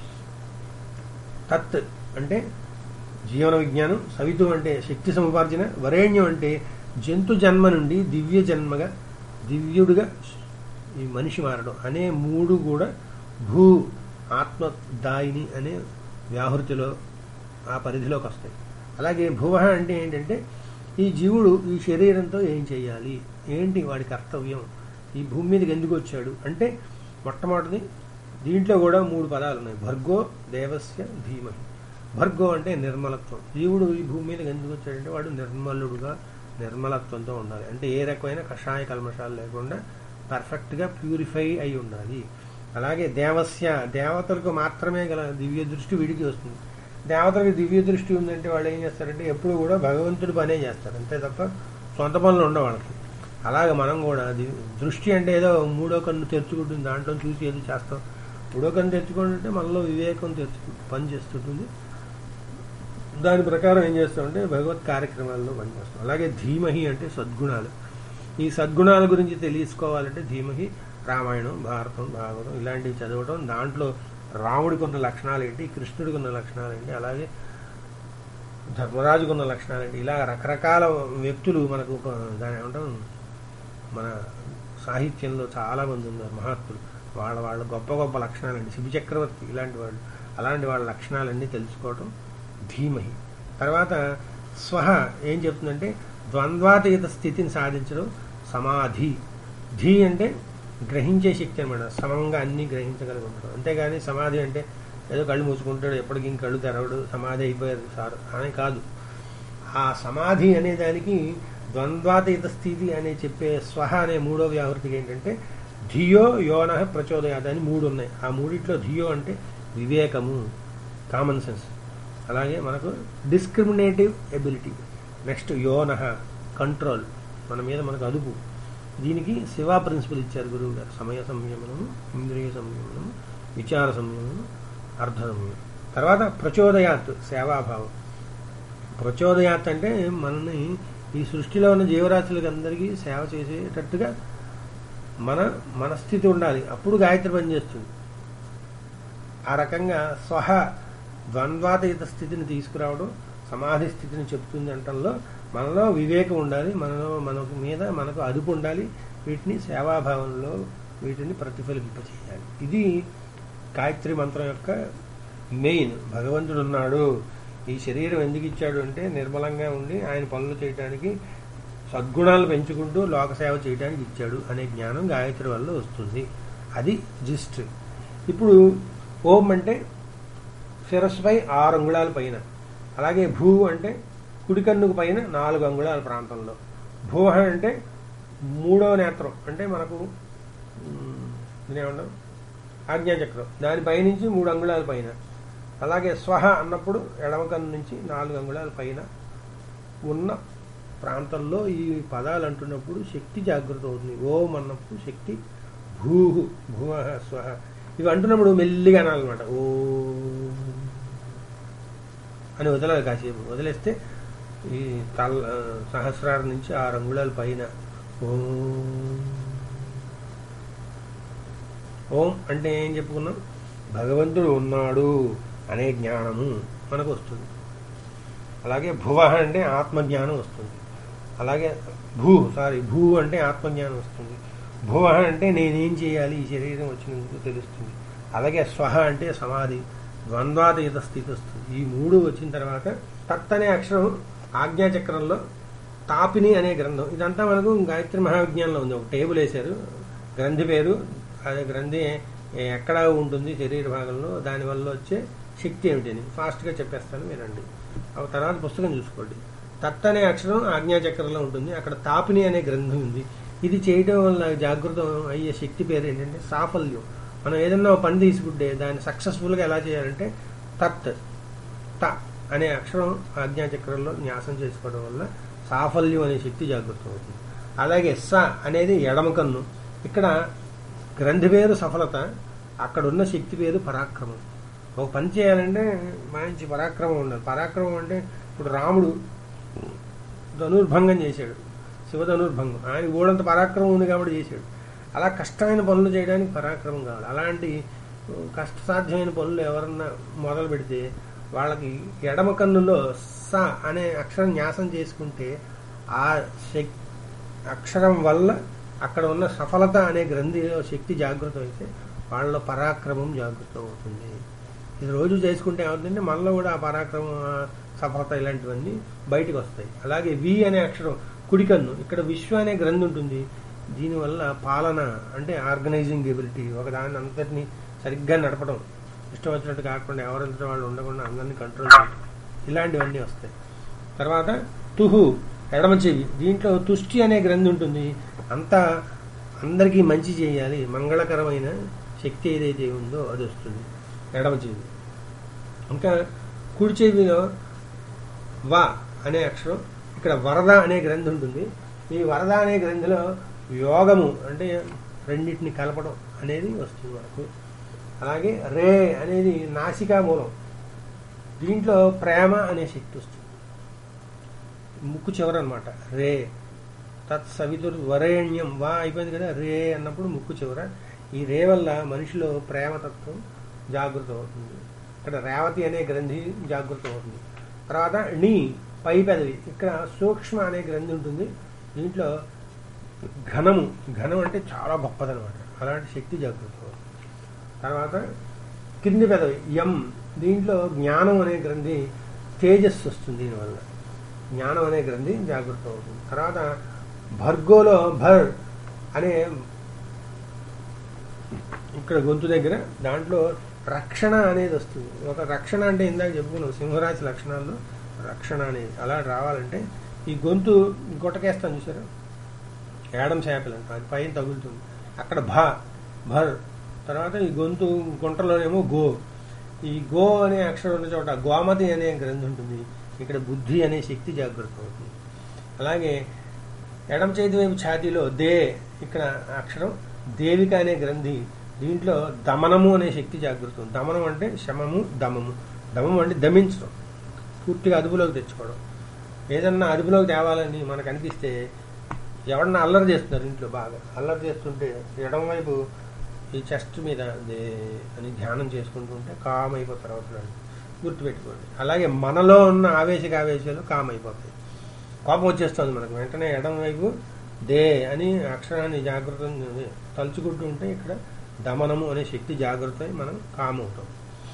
తత్ అంటే జీవన విజ్ఞానం సవితు అంటే శక్తి సముపార్జన వరేణ్యం అంటే జంతు జన్మ నుండి దివ్య జన్మగా దివ్యుడిగా ఈ మనిషి మారడం అనే మూడు కూడా భూ ఆత్మదాయిని అనే వ్యాహృతిలో ఆ పరిధిలోకి వస్తాయి అలాగే భువ అంటే ఏంటంటే ఈ జీవుడు ఈ శరీరంతో ఏం చేయాలి ఏంటి వాడి కర్తవ్యం ఈ భూమి మీదకి ఎందుకు వచ్చాడు అంటే మొట్టమొదటిది దీంట్లో కూడా మూడు పదాలు ఉన్నాయి భర్గో దేవస్య ధీమహి భర్గో అంటే నిర్మలత్వం జీవుడు ఈ భూమి మీదకి ఎందుకు వచ్చాడంటే వాడు నిర్మలుడుగా నిర్మలత్వంతో ఉండాలి అంటే ఏ రకమైన కషాయ కల్మషాలు లేకుండా పర్ఫెక్ట్గా ప్యూరిఫై అయి ఉండాలి అలాగే దేవస్య దేవతలకు మాత్రమే గల దివ్య దృష్టి వీడికి వస్తుంది దేవతలకు దివ్య దృష్టి ఉందంటే వాళ్ళు ఏం చేస్తారంటే ఎప్పుడు కూడా భగవంతుడి పనే చేస్తారు అంతే తప్ప సొంత పనులు ఉండవు వాళ్ళకి అలాగే మనం కూడా ది- దృష్టి అంటే ఏదో మూడో కన్ను తెరుచుకుంటుంది దాంట్లో చూసి ఏదో చేస్తాం మూడో కన్ను తెరుచుకుంటుంటే మనలో వివేకం తెరుచు పని చేస్తుంటుంది దాని ప్రకారం ఏం చేస్తామంటే భగవత్ కార్యక్రమాల్లో పనిచేస్తాం అలాగే ధీమహి అంటే సద్గుణాలు ఈ సద్గుణాల గురించి తెలుసుకోవాలంటే ధీమహి రామాయణం భారతం భాగవతం ఇలాంటివి చదవటం దాంట్లో రాముడికి ఉన్న లక్షణాలు ఏంటి కృష్ణుడికి ఉన్న లక్షణాలు ఏంటి అలాగే ధర్మరాజుకు ఉన్న లక్షణాలు ఏంటి ఇలా రకరకాల వ్యక్తులు మనకు ఒక దాని ఏమంటాం మన సాహిత్యంలో చాలా మంది ఉన్నారు మహాత్ములు వాళ్ళ వాళ్ళ గొప్ప గొప్ప లక్షణాలండి శివ చక్రవర్తి ఇలాంటి వాళ్ళు అలాంటి వాళ్ళ లక్షణాలన్నీ తెలుసుకోవటం ధీమహి తర్వాత స్వహ ఏం చెప్తుందంటే ద్వంద్వాతీత స్థితిని సాధించడం సమాధి ధీ అంటే గ్రహించే శక్తి అనమాట సమంగా అన్ని గ్రహించగలిగి ఉండడం అంతేగాని సమాధి అంటే ఏదో కళ్ళు మూసుకుంటాడు ఎప్పటికి ఇంక కళ్ళు తెరవడు సమాధి అయిపోయారు సార్ అని కాదు ఆ సమాధి అనే దానికి ద్వంద్వాతీత స్థితి అనే చెప్పే స్వహ అనే మూడో వ్యాహృతికి ఏంటంటే ధియో యోన ప్రచోదయాది అని మూడు ఉన్నాయి ఆ మూడిట్లో ధియో అంటే వివేకము కామన్ సెన్స్ అలాగే మనకు డిస్క్రిమినేటివ్ ఎబిలిటీ నెక్స్ట్ యోన కంట్రోల్ మన మీద మనకు అదుపు దీనికి శివా ప్రిన్సిపల్ ఇచ్చారు గురువు గారు సమయ సంయమనము ఇంద్రియ సంయమనము విచార సంయమనము అర్థ సంయమనం తర్వాత ప్రచోదయాత్ సేవాభావం ప్రచోదయాత్ అంటే మనని ఈ సృష్టిలో ఉన్న జీవరాశులకి అందరికీ సేవ చేసేటట్టుగా మన మనస్థితి ఉండాలి అప్పుడు గాయత్రి పనిచేస్తుంది ఆ రకంగా స్వహ ద్వంద్వాతీత స్థితిని తీసుకురావడం సమాధి స్థితిని చెప్తుంది అంటంలో మనలో వివేకం ఉండాలి మనలో మనకు మీద మనకు అదుపు ఉండాలి వీటిని సేవాభావంలో వీటిని ప్రతిఫలింపచేయాలి ఇది గాయత్రి మంత్రం యొక్క మెయిన్ భగవంతుడు ఉన్నాడు ఈ శరీరం ఎందుకు ఇచ్చాడు అంటే నిర్మలంగా ఉండి ఆయన పనులు చేయడానికి సద్గుణాలు పెంచుకుంటూ లోకసేవ చేయడానికి ఇచ్చాడు అనే జ్ఞానం గాయత్రి వల్ల వస్తుంది అది జిస్ట్ ఇప్పుడు ఓం అంటే శిరస్సుపై ఆరు అంగుళాల పైన అలాగే భూ అంటే కుడి కన్నుకు పైన నాలుగు అంగుళాల ప్రాంతంలో భూహ అంటే మూడవ నేత్రం అంటే మనకు మ్, దీనేమంటాం ఆజ్ఞాచక్రం దాని పైనుంచి మూడు అంగుళాల పైన అలాగే స్వహ అన్నప్పుడు ఎడమ కన్ను నుంచి నాలుగు అంగుళాల పైన ఉన్న ప్రాంతంలో ఈ పదాలు అంటున్నప్పుడు శక్తి జాగృత అవుతుంది ఓం అన్నప్పుడు శక్తి భూ భువ స్వహ ఇవి అంటున్నప్పుడు మెల్లిగా అనాలన్నమాట ఓ అని వదలాలి కాసేపు వదిలేస్తే ఈ తల సహస్రారం నుంచి ఆరు అంగుళాల పైన ఓం ఓం అంటే ఏం చెప్పుకున్నాం భగవంతుడు ఉన్నాడు అనే జ్ఞానము మనకు వస్తుంది అలాగే భువ అంటే ఆత్మజ్ఞానం వస్తుంది అలాగే భూ సారీ భూ అంటే ఆత్మజ్ఞానం వస్తుంది భువ అంటే నేనేం చేయాలి ఈ శరీరం వచ్చినందుకు తెలుస్తుంది అలాగే స్వహ అంటే సమాధి ద్వంద్వాతీత స్థితి వస్తుంది ఈ మూడు వచ్చిన తర్వాత తత్ అనే అక్షరం ఆజ్ఞాచక్రంలో తాపిని అనే గ్రంథం ఇదంతా మనకు గాయత్రి మహావిజ్ఞానంలో ఉంది ఒక టేబుల్ వేశారు గ్రంథి పేరు అదే గ్రంథి ఎక్కడ ఉంటుంది శరీర భాగంలో దానివల్ల వచ్చే శక్తి ఏమిటని ఫాస్ట్గా చెప్పేస్తాను వినండి ఆ తర్వాత పుస్తకం చూసుకోండి తత్ అనే అక్షరం ఆజ్ఞాచక్రంలో ఉంటుంది అక్కడ తాపిని అనే గ్రంథం ఉంది ఇది చేయడం వల్ల జాగృతం అయ్యే శక్తి పేరు ఏంటంటే సాఫల్యం మనం ఏదన్నా ఒక పని తీసుకుంటే దాన్ని సక్సెస్ఫుల్గా ఎలా చేయాలంటే తత్ త అనే అక్షరం ఆజ్ఞాచక్రంలో న్యాసం చేసుకోవడం వల్ల సాఫల్యం అనే శక్తి జాగృతం అవుతుంది అలాగే స అనేది ఎడమ కన్ను ఇక్కడ గ్రంథి పేరు సఫలత అక్కడ ఉన్న శక్తి పేరు పరాక్రమం ఒక పని చేయాలంటే మంచి పరాక్రమం ఉండాలి పరాక్రమం అంటే ఇప్పుడు రాముడు ధనుర్భంగం చేశాడు శివ ధనుర్భంగం ఆయన ఊడంత పరాక్రమం ఉంది కాబట్టి చేశాడు అలా కష్టమైన పనులు చేయడానికి పరాక్రమం కావాలి అలాంటి కష్టసాధ్యమైన పనులు ఎవరన్నా మొదలు పెడితే వాళ్ళకి ఎడమ కన్నులో స అనే అక్షరం న్యాసం చేసుకుంటే ఆ శక్ అక్షరం వల్ల అక్కడ ఉన్న సఫలత అనే గ్రంథిలో శక్తి జాగృతం అయితే వాళ్ళ పరాక్రమం జాగృతం అవుతుంది ఇది రోజు చేసుకుంటే ఏమవుతుందంటే మనలో కూడా ఆ పరాక్రమం ఆ సఫలత ఇలాంటివన్నీ బయటకు వస్తాయి అలాగే వి అనే అక్షరం కుడికన్ను ఇక్కడ విశ్వ అనే గ్రంథి ఉంటుంది దీనివల్ల పాలన అంటే ఆర్గనైజింగ్ ఎబిలిటీ ఒక దాన్ని అంతటిని సరిగ్గా నడపడం ఇష్టం వచ్చినట్టు కాకుండా ఎవరంతటి వాళ్ళు ఉండకుండా అందరినీ కంట్రోల్ చేయడం ఇలాంటివన్నీ వస్తాయి తర్వాత తుహు ఎడమ చెవి దీంట్లో తుష్టి అనే గ్రంథి ఉంటుంది అంతా అందరికీ మంచి చేయాలి మంగళకరమైన శక్తి ఏదైతే ఉందో అది వస్తుంది ఎడమ చెవి ఇంకా కుడి చెవిలో వా అనే అక్షరం ఇక్కడ వరద అనే గ్రంథి ఉంటుంది ఈ వరద అనే గ్రంథిలో యోగము అంటే రెండింటిని కలపడం అనేది వస్తుంది మనకు అలాగే రే అనేది నాసికా మూలం దీంట్లో ప్రేమ అనే శక్తి వస్తుంది ముక్కు చివర అనమాట రే తత్ సవితుర్ వరేణ్యం వా అయిపోయింది కదా రే అన్నప్పుడు ముక్కు చివర ఈ రే వల్ల మనిషిలో ప్రేమతత్వం జాగృతం అవుతుంది ఇక్కడ రేవతి అనే గ్రంథి జాగృతం అవుతుంది తర్వాత నీ పై పెదవి ఇక్కడ సూక్ష్మ అనే గ్రంథి ఉంటుంది దీంట్లో ఘనము ఘనం అంటే చాలా గొప్పదనమాట అలాంటి శక్తి జాగృతం అవుతుంది తర్వాత కింది పెదవి ఎం దీంట్లో జ్ఞానం అనే గ్రంథి తేజస్సు వస్తుంది దీనివల్ల జ్ఞానం అనే గ్రంథి జాగృతం అవుతుంది తర్వాత భర్గోలో భర్ అనే ఇక్కడ గొంతు దగ్గర దాంట్లో రక్షణ అనేది వస్తుంది ఒక రక్షణ అంటే ఇందాక చెప్పుకున్నాం సింహరాశి లక్షణాల్లో రక్షణ అనేది అలా రావాలంటే ఈ గొంతు గుట్టకేస్తాను చూసారా యాడమ్ శాపిల్ అంట అది పైన తగులుతుంది అక్కడ భ భర్ తర్వాత ఈ గొంతు గుంటలోనేమో గో ఈ గో అనే అక్షరం ఉన్న చోట గోమతి అనే గ్రంథి ఉంటుంది ఇక్కడ బుద్ధి అనే శక్తి జాగృతం అవుతుంది అలాగే ఎడం చేతి వైపు ఛాతీలో దే ఇక్కడ అక్షరం దేవిక అనే గ్రంథి దీంట్లో దమనము అనే శక్తి జాగృతం దమనం అంటే శమము దమము దమము అంటే దమించడం పూర్తిగా అదుపులోకి తెచ్చుకోవడం ఏదన్నా అదుపులోకి తేవాలని మనకు అనిపిస్తే ఎవరన్నా అల్లరి చేస్తున్నారు ఇంట్లో బాగా అల్లరి చేస్తుంటే ఎడం వైపు ఈ చెస్ట్ మీద దే అని ధ్యానం చేసుకుంటూ ఉంటే కామ్ అయిపోతారు అవుతున్నాడు గుర్తుపెట్టుకోండి అలాగే మనలో ఉన్న ఆవేశక ఆవేశాలు కామ్ అయిపోతాయి కోపం వచ్చేస్తుంది మనకు వెంటనే ఎడం వైపు దే అని అక్షరాన్ని జాగ్రత్త తలుచుకుంటూ ఉంటే ఇక్కడ దమనము అనే శక్తి జాగ్రత్త అయి మనం కామ్ అవుతాం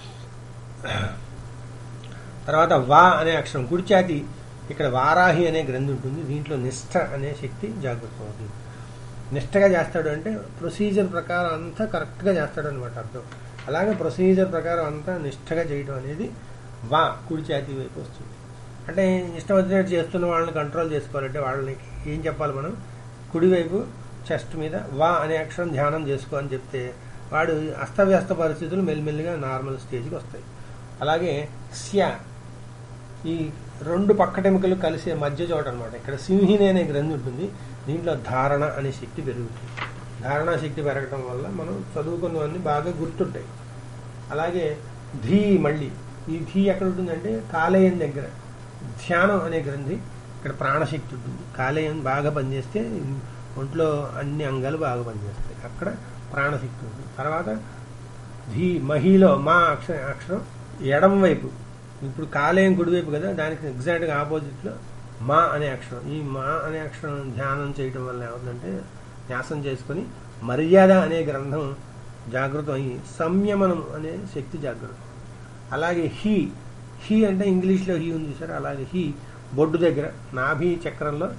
తర్వాత వా అనే అక్షరం కుడిచాతి ఇక్కడ వారాహి అనే గ్రంథి ఉంటుంది దీంట్లో నిష్ఠ అనే శక్తి జాగ్రత్త అవుతుంది నిష్ఠగా చేస్తాడు అంటే ప్రొసీజర్ ప్రకారం అంతా కరెక్ట్గా చేస్తాడు అనమాట అర్థం అలాగే ప్రొసీజర్ ప్రకారం అంతా నిష్ఠగా చేయడం అనేది వా కుడి చేతి వైపు వస్తుంది అంటే ఇష్టం వచ్చినట్టు చేస్తున్న వాళ్ళని కంట్రోల్ చేసుకోవాలంటే వాళ్ళని ఏం చెప్పాలి మనం కుడివైపు చెస్ట్ మీద వా అనే అక్షరం ధ్యానం చేసుకో అని చెప్తే వాడు అస్తవ్యస్త పరిస్థితులు మెల్లిమెల్లిగా నార్మల్ స్టేజ్కి వస్తాయి అలాగే స్య ఈ రెండు పక్కటెముకలు కలిసే మధ్య చోట అనమాట ఇక్కడ సింహిని అనే గ్రంథి ఉంటుంది దీంట్లో ధారణ అనే శక్తి పెరుగుతుంది ధారణా శక్తి పెరగటం వల్ల మనం చదువుకున్నవన్నీ బాగా గుర్తుంటాయి అలాగే ధీ మళ్ళీ ఈ ధీ ఎక్కడ ఉంటుందంటే కాలేయం దగ్గర ధ్యానం అనే గ్రంథి ఇక్కడ ప్రాణశక్తి ఉంటుంది కాలేయం బాగా పనిచేస్తే ఒంట్లో అన్ని అంగాలు బాగా పనిచేస్తాయి అక్కడ ప్రాణశక్తి ఉంటుంది తర్వాత ధీ మహిలో మా అక్షర అక్షరం ఎడం వైపు ఇప్పుడు కాలేయం కుడివైపు కదా దానికి ఎగ్జాక్ట్గా ఆపోజిట్లో మా అనే అక్షరం ఈ మా అనే అక్షరం ధ్యానం చేయటం వల్ల ఏమవుతుందంటే న్యాసం చేసుకొని మర్యాద అనే గ్రంథం జాగృతం అయ్యి సంయమనం అనే శక్తి జాగృతం అలాగే హీ హీ అంటే ఇంగ్లీష్లో హీ ఉంది సార్ అలాగే హీ బొడ్డు దగ్గర నాభి చక్రంలో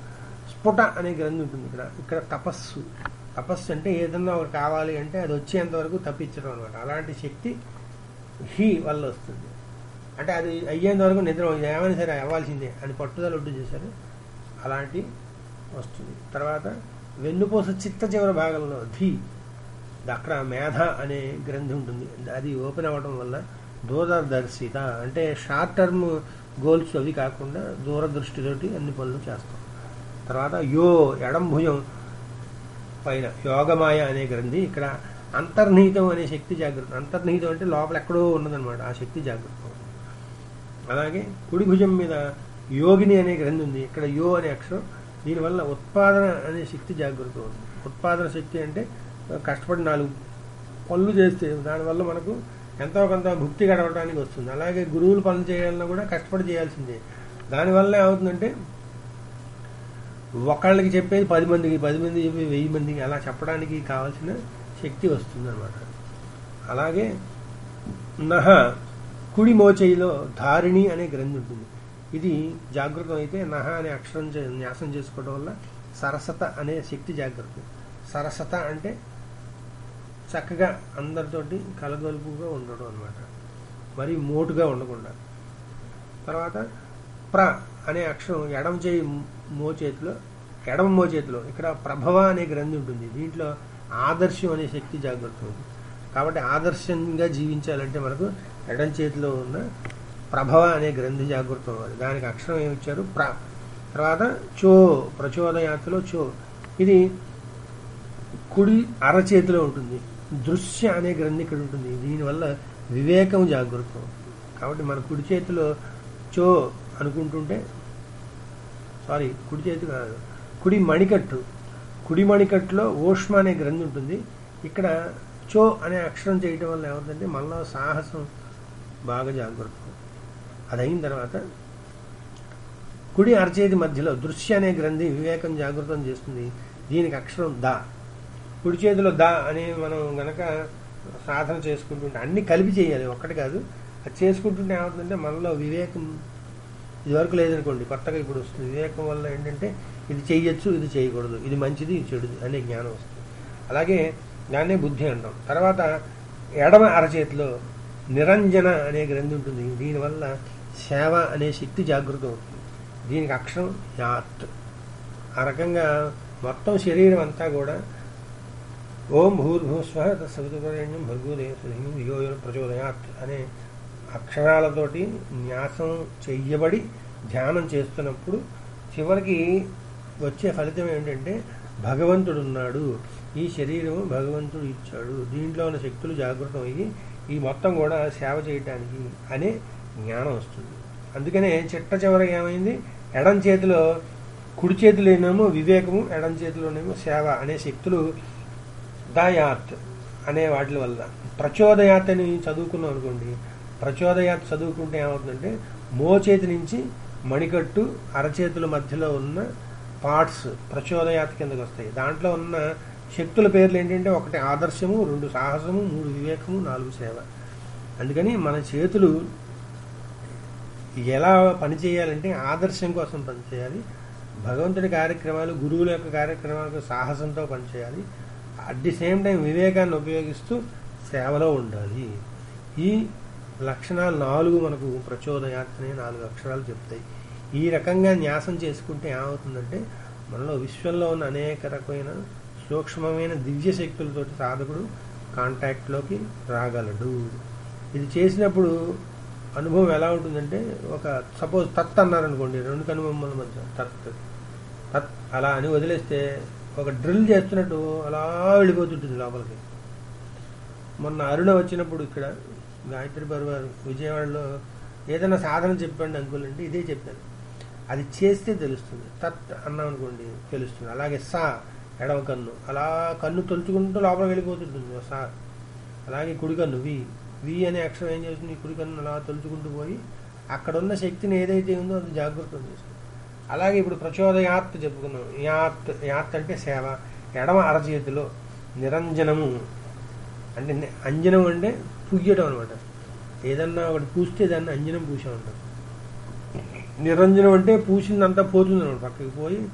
స్ఫుట అనే గ్రంథి ఉంటుంది ఇక్కడ ఇక్కడ తపస్సు తపస్సు అంటే ఏదన్నా ఒకటి కావాలి అంటే అది వచ్చేంత వరకు తప్పించడం అనమాట అలాంటి శక్తి హీ వల్ల వస్తుంది అంటే అది అయ్యేంత వరకు నిద్ర ఏమైనా సరే అవ్వాల్సిందే అని పట్టుదల ఉంటూ చేశారు అలాంటి వస్తుంది తర్వాత వెన్నుపూస చిత్త చివరి భాగంలో ధీ అక్కడ మేధ అనే గ్రంథి ఉంటుంది అది ఓపెన్ అవ్వడం వల్ల దూరదర్శిత అంటే షార్ట్ టర్మ్ గోల్స్ అవి కాకుండా దూరదృష్టితోటి అన్ని పనులు చేస్తాం తర్వాత యో ఎడం భుజం పైన యోగమాయ అనే గ్రంథి ఇక్కడ అంతర్నిహితం అనే శక్తి జాగ్రత్త అంతర్నిహితం అంటే లోపల ఎక్కడో ఉన్నదన్నమాట ఆ శక్తి జాగ్రత్త అలాగే కుడి భుజం మీద యోగిని అనే గ్రంథి ఉంది ఇక్కడ యో అనే అక్షరం దీనివల్ల ఉత్పాదన అనే శక్తి జాగ్రత్త ఉంది ఉత్పాదన శక్తి అంటే కష్టపడి నాలుగు పనులు చేస్తే దానివల్ల మనకు ఎంతో కొంత భుక్తి గడవడానికి వస్తుంది అలాగే గురువులు పనులు చేయాలన్నా కూడా కష్టపడి చేయాల్సిందే దానివల్ల ఏమవుతుందంటే ఒకళ్ళకి చెప్పేది పది మందికి పది మంది చెప్పి వెయ్యి మందికి అలా చెప్పడానికి కావాల్సిన శక్తి వస్తుంది అనమాట అలాగే నహ కుడి మోచేయిలో ధారిణి అనే గ్రంథి ఉంటుంది ఇది జాగృతం అయితే నహ అనే అక్షరం చే- న్యాసం చేసుకోవడం వల్ల సరసత అనే శక్తి జాగ్రత్త సరసత అంటే చక్కగా అందరితోటి కలగలుపుగా ఉండడం అనమాట మరి మోటుగా ఉండకుండా తర్వాత ప్ర అనే అక్షరం ఎడమ చేయి మోచేతిలో ఎడమ మోచేతిలో ఇక్కడ ప్రభవ అనే గ్రంథి ఉంటుంది దీంట్లో ఆదర్శం అనే శక్తి జాగ్రత్త ఉంది కాబట్టి ఆదర్శంగా జీవించాలంటే మనకు ఎడం చేతిలో ఉన్న ప్రభవ అనే గ్రంథి జాగృతం అవ్వాలి దానికి అక్షరం ఏమి ఇచ్చారు ప్ర తర్వాత చో ప్రచోదయాత్రలో చో ఇది కుడి అరచేతిలో ఉంటుంది దృశ్య అనే గ్రంథి ఇక్కడ ఉంటుంది దీనివల్ల వివేకం జాగృతం కాబట్టి మన కుడి చేతిలో చో అనుకుంటుంటే సారీ కుడి చేతి కాదు కుడి మణికట్టు కుడి మణికట్టులో ఓష్మ అనే గ్రంథి ఉంటుంది ఇక్కడ చో అనే అక్షరం చేయటం వల్ల ఏమవుతుందంటే మనలో సాహసం బాగా జాగ్రత్త అది అయిన తర్వాత కుడి అరచేతి మధ్యలో దృశ్య అనే గ్రంథి వివేకం జాగృతం చేస్తుంది దీనికి అక్షరం దా కుడి చేతిలో దా అని మనం గనక సాధన చేసుకుంటుంటే అన్ని కలిపి చేయాలి ఒక్కటి కాదు అది చేసుకుంటుంటే ఏమవుతుందంటే మనలో వివేకం ఇదివరకు లేదనుకోండి కొత్తగా ఇప్పుడు వస్తుంది వివేకం వల్ల ఏంటంటే ఇది చేయొచ్చు ఇది చేయకూడదు ఇది మంచిది ఇది చెడుది అనే జ్ఞానం వస్తుంది అలాగే దాన్నే బుద్ధి అంటాం తర్వాత ఎడమ అరచేతిలో నిరంజన అనే గ్రంథి ఉంటుంది దీనివల్ల సేవ అనే శక్తి జాగృతం అవుతుంది దీనికి అక్షరం యాత్ ఆ రకంగా మొత్తం శరీరం అంతా కూడా ఓం భూర్భూస్వ సవితుపర్యణ్యం భర్గోదేవం యోయో ప్రచోదయాత్ అనే అక్షరాలతోటి న్యాసం చెయ్యబడి ధ్యానం చేస్తున్నప్పుడు చివరికి వచ్చే ఫలితం ఏంటంటే భగవంతుడు ఉన్నాడు ఈ శరీరం భగవంతుడు ఇచ్చాడు దీంట్లో ఉన్న శక్తులు జాగృతం అయ్యి ఈ మొత్తం కూడా సేవ చేయటానికి అనే జ్ఞానం వస్తుంది అందుకనే చిట్ట చివరికి ఏమైంది ఎడం చేతిలో కుడి చేతిలోనేమో వివేకము ఎడం చేతిలోనేమో సేవ అనే శక్తులు దాయాత్ అనే వాటి వల్ల ప్రచోదయాత్ అని చదువుకున్నాం అనుకోండి ప్రచోదయాత్ చదువుకుంటే ఏమవుతుందంటే మోచేతి నుంచి మణికట్టు అరచేతుల మధ్యలో ఉన్న పార్ట్స్ ప్రచోదయాత్ కిందకి వస్తాయి దాంట్లో ఉన్న శక్తుల పేర్లు ఏంటంటే ఒకటి ఆదర్శము రెండు సాహసము మూడు వివేకము నాలుగు సేవ అందుకని మన చేతులు ఎలా పనిచేయాలంటే ఆదర్శం కోసం పనిచేయాలి భగవంతుడి కార్యక్రమాలు గురువుల యొక్క కార్యక్రమాలకు సాహసంతో పనిచేయాలి అట్ ది సేమ్ టైం వివేకాన్ని ఉపయోగిస్తూ సేవలో ఉండాలి ఈ లక్షణాలు నాలుగు మనకు ప్రచోదయాత్రనే నాలుగు అక్షరాలు చెప్తాయి ఈ రకంగా న్యాసం చేసుకుంటే ఏమవుతుందంటే మనలో విశ్వంలో ఉన్న అనేక రకమైన సూక్ష్మమైన దివ్య శక్తులతోటి సాధకుడు కాంటాక్ట్లోకి రాగలడు ఇది చేసినప్పుడు అనుభవం ఎలా ఉంటుందంటే ఒక సపోజ్ తత్ అన్నారనుకోండి రెండు కనుబొమ్మల మధ్య తత్ తత్ అలా అని వదిలేస్తే ఒక డ్రిల్ చేస్తున్నట్టు అలా వెళ్ళిపోతుంటుంది లోపలికి మొన్న అరుణ వచ్చినప్పుడు ఇక్కడ గాయత్రి బరువారు విజయవాడలో ఏదైనా సాధన చెప్పండి అంకుల్ అంటే ఇదే చెప్పాను అది చేస్తే తెలుస్తుంది తత్ అన్నాం అనుకోండి తెలుస్తుంది అలాగే సా ఎడవ కన్ను అలా కన్ను తొలుచుకుంటూ లోపల వెళ్ళిపోతుంటుంది ఓ సా అలాగే కుడి కన్ను వి వి అనే అక్షరం ఏం చేస్తుంది ఈ కుడి కన్ను అలా తొలుచుకుంటూ పోయి అక్కడ ఉన్న శక్తిని ఏదైతే ఉందో అది జాగృతం చేస్తుంది అలాగే ఇప్పుడు ప్రచోదయాత్ చెప్పుకున్నాం యాత్ యాత్ అంటే సేవ ఎడమ అరచేతిలో నిరంజనము అంటే ని- అంజనం అంటే పుయ్యటం అనమాట ఏదన్నా ఒకటి పూస్తే దాన్ని అంజనం పూసామంటాం నిరంజనం అంటే పూసిందంతా పోతుంది అనమాట పక్కకి పోయి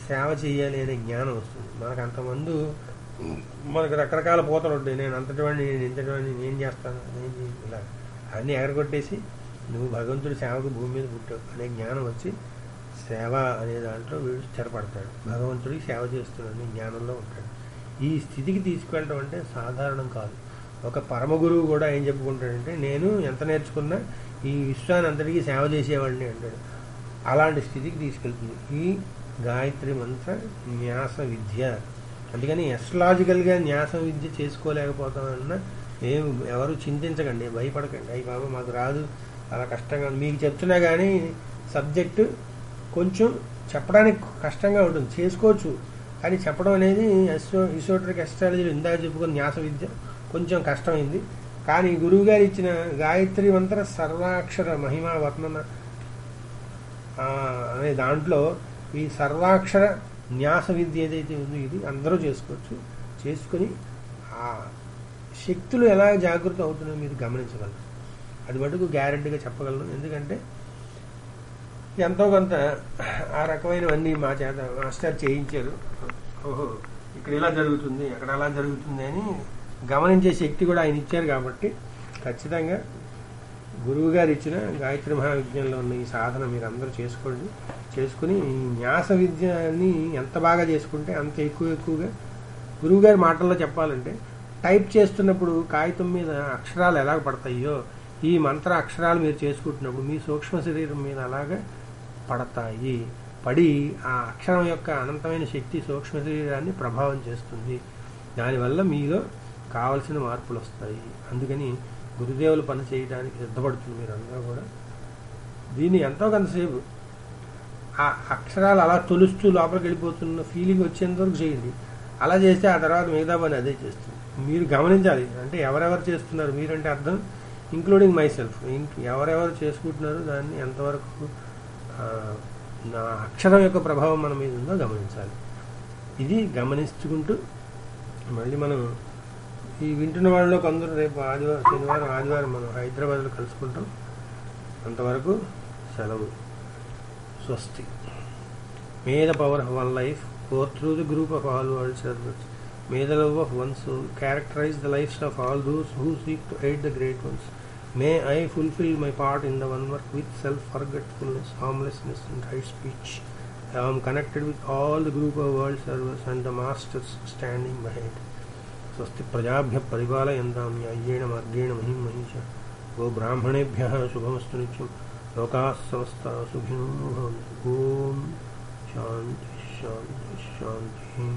సేవ చేయాలి అనే జ్ఞానం వస్తుంది మనకు అంతమంది మనకు రకరకాల పోతలు ఉంటాయి నేను అంతటి వాడిని నేను ఇంతటి వాడిని నేను చేస్తాను నేను చేయను, ఇలా అన్నీ ఎగరగొట్టేసి నువ్వు భగవంతుడి సేవకు భూమి మీద పుట్టావు అనే జ్ఞానం వచ్చి సేవ అనే దాంట్లో వీడు స్థిరపడతాడు భగవంతుడికి సేవ చేస్తున్నాడు అనే జ్ఞానంలో ఉంటాడు ఈ స్థితికి తీసుకెళ్ళడం అంటే సాధారణం కాదు ఒక పరమ గురువు కూడా ఏం చెప్పుకుంటాడంటే నేను ఎంత నేర్చుకున్నా ఈ విశ్వాన్ని అంతటికీ సేవ చేసేవాడిని అంటాడు అలాంటి స్థితికి తీసుకెళ్తుంది ఈ గాయత్రి మంత్ర న్యాస విద్య అందుకని ఎస్ట్రాలజికల్గా న్యాస విద్య చేసుకోలేకపోతామన్న ఏం ఎవరు చింతించకండి భయపడకండి అయ్యి బాబా మాకు రాదు చాలా కష్టంగా ఉంది మీకు చెప్తున్నా కానీ సబ్జెక్టు కొంచెం చెప్పడానికి కష్టంగా ఉంటుంది చేసుకోవచ్చు కానీ చెప్పడం అనేది ఎస్టో ఇసోటరిక్ ఎస్ట్రాలజీలో ఇందాక చెప్పుకున్న న్యాస విద్య కొంచెం కష్టమైంది కానీ గురువు గారు ఇచ్చిన గాయత్రి మంత్ర సర్వాక్షర మహిమా వర్ణన ఆ, అనే దాంట్లో ఈ సర్వాక్షర న్యాస విద్య ఏదైతే ఉందో ఇది అందరూ చేసుకోవచ్చు చేసుకుని ఆ శక్తులు ఎలా జాగృతం అవుతున్నాయో మీరు గమనించగలరు అది మటుకు గ్యారెంటీగా చెప్పగలను ఎందుకంటే ఎంతో కొంత ఆ రకమైనవన్నీ మా చేత మాస్టర్ చేయించారు ఓహో ఇక్కడ ఇలా జరుగుతుంది అక్కడ అలా జరుగుతుంది అని గమనించే శక్తి కూడా ఆయన ఇచ్చారు కాబట్టి ఖచ్చితంగా గురువు గారు ఇచ్చిన గాయత్రి మహావిజ్ఞంలో ఉన్న ఈ సాధన మీరు అందరూ చేసుకోండి చేసుకుని ఈ న్యాస విద్యని ఎంత బాగా చేసుకుంటే అంత ఎక్కువ ఎక్కువగా గురువు గారి మాటల్లో చెప్పాలంటే టైప్ చేస్తున్నప్పుడు కాగితం మీద అక్షరాలు ఎలా పడతాయో ఈ మంత్ర అక్షరాలు మీరు చేసుకుంటున్నప్పుడు మీ సూక్ష్మ శరీరం మీద అలాగా పడతాయి పడి ఆ అక్షరం యొక్క అనంతమైన శక్తి సూక్ష్మ శరీరాన్ని ప్రభావం చేస్తుంది దానివల్ల మీలో కావలసిన మార్పులు వస్తాయి అందుకని గురుదేవులు పని చేయడానికి సిద్ధపడుతుంది మీరు అందరూ కూడా దీన్ని ఎంతో కొంతసేపు ఆ అక్షరాలు అలా తొలుస్తూ లోపలికి వెళ్ళిపోతున్న ఫీలింగ్ వచ్చేంత వరకు చేయండి అలా చేస్తే ఆ తర్వాత మిగతా పని అదే చేస్తుంది మీరు గమనించాలి అంటే ఎవరెవరు చేస్తున్నారు మీరంటే అర్థం ఇంక్లూడింగ్ మై సెల్ఫ్ ఎవరెవరు చేసుకుంటున్నారు దాన్ని ఎంతవరకు ఆ, నా అక్షరం యొక్క ప్రభావం మన మీద ఉందో గమనించాలి ఇది గమనించుకుంటూ మళ్ళీ మనం ఈ వింటున్న వాళ్ళలో కొందరు రేపు ఆదివారం శనివారం ఆదివారం మనం హైదరాబాద్లో కలుసుకుంటాం అంతవరకు సెలవు స్వస్తి may the power of one life gore through the group of all world service may the love of one soul characterise the lives of all those who seek to aid the great ones may I fulfil my part in the one work with self forgetfulness harmlessness and right speech I am connected with all the group of world servers and the masters standing behind. स्वस्ति प्रजाभ्य परिपालयन्तां न्याय्येण मार्गेण महिं महिष गो ब्राह्मणेभ्यः शुभमस्तु नित्यं लोकाः समस्ताः सुखिनो भवन्तु ॐ शान्ति शान्ति शान्तिः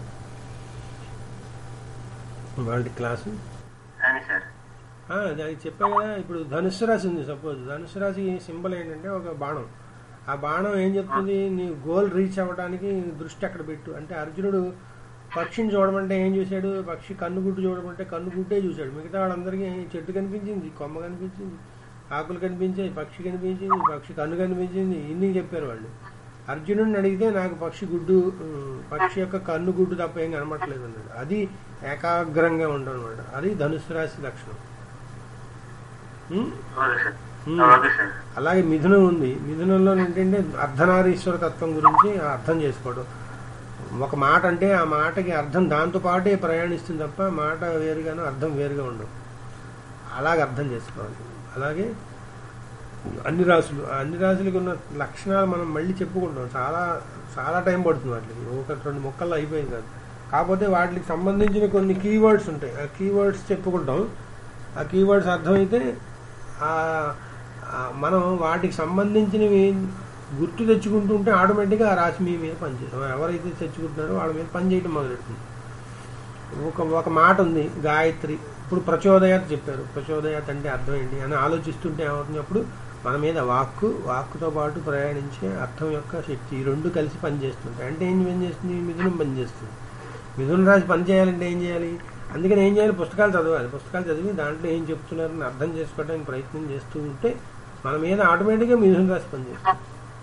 వాళ్ళ క్లాసు అని సార్ ఆ, దానికి చెప్పా కదా ఇప్పుడు ధనుస్సు రాశి ఉంది సపోజ్ ధనుస్సు రాశి సింబల్ ఏంటంటే ఒక బాణం ఆ బాణం ఏం చెప్తుంది నీ గోల్ రీచ్ అవ్వడానికి దృష్టి అక్కడ పెట్టు అంటే అర్జునుడు పక్షిని చూడమంటే ఏం చూశాడు పక్షి కన్నుగుడ్డు చూడమంటే కన్నుగుడ్డే చూశాడు మిగతా వాళ్ళందరికీ చెట్టు కనిపించింది కొమ్మ కనిపించింది ఆకులు కనిపించాయి పక్షి కనిపించింది పక్షి కన్ను కనిపించింది ఇన్ని చెప్పారు వాళ్ళు అర్జునుడిని అడిగితే నాకు పక్షి గుడ్డు ఉమ్, పక్షి యొక్క కన్ను గుడ్డు తప్ప ఏం కనబట్టలేదు అన్నాడు అది ఏకాగ్రంగా ఉండడం అనమాట అది ధనుసు రాశి లక్షణం um? Okay sir um. Okay sir అలాగే మిథునం ఉంది మిథునంలో ఏంటంటే అర్ధనారీశ్వర తత్వం గురించి అర్థం చేసుకోవడం ఒక మాట అంటే ఆ మాటకి అర్థం దాంతో పాటే ప్రయాణిస్తుంది తప్ప మాట వేరుగాను అర్థం వేరుగా ఉండవు అలాగే అర్థం చేసుకోవాలి అలాగే అన్ని రాసులు ఆ అన్ని రాసులకు ఉన్న లక్షణాలు మనం మళ్ళీ చెప్పుకుంటాం చాలా చాలా టైం పడుతుంది వాటికి ఒక రెండు మొక్కల్లో అయిపోయింది కాదు కాకపోతే వాటికి సంబంధించిన కొన్ని కీవర్డ్స్ ఉంటాయి ఆ కీవర్డ్స్ చెప్పుకుంటాం ఆ కీవర్డ్స్ అర్థమైతే ఆ- ఆ మనం వాటికి సంబంధించినవి గుర్తు తెచ్చుకుంటూ ఉంటే ఆటోమేటిక్గా ఆ రాశి మీ మీద పనిచేస్తాం ఎవరైతే తెచ్చుకుంటున్నారో వాళ్ళ మీద పని చేయడం మొదలెడుతుంది ఒక ఒక మాట ఉంది గాయత్రి ఇప్పుడు ప్రచోదయాత్ చెప్పారు ప్రచోదయాత్ అంటే అర్థం ఏంటి అని ఆలోచిస్తుంటే ఏమవుతుంది అప్పుడు మన మీద వాక్కు వాక్కుతో పాటు ప్రయాణించే అర్థం యొక్క శక్తి ఈ రెండు కలిసి పనిచేస్తుంటాయి అంటే ఏం పనిచేస్తుంది మిథునం పనిచేస్తుంది మిథున రాశి పని చేయాలంటే ఏం చేయాలి అందుకని ఏం చేయాలి పుస్తకాలు చదవాలి పుస్తకాలు చదివి దాంట్లో ఏం చెప్తున్నారని అర్థం చేసుకోవడానికి ప్రయత్నం చేస్తూ ఉంటే మన మీద ఆటోమేటిక్గా మిథున రాశి పనిచేస్తుంది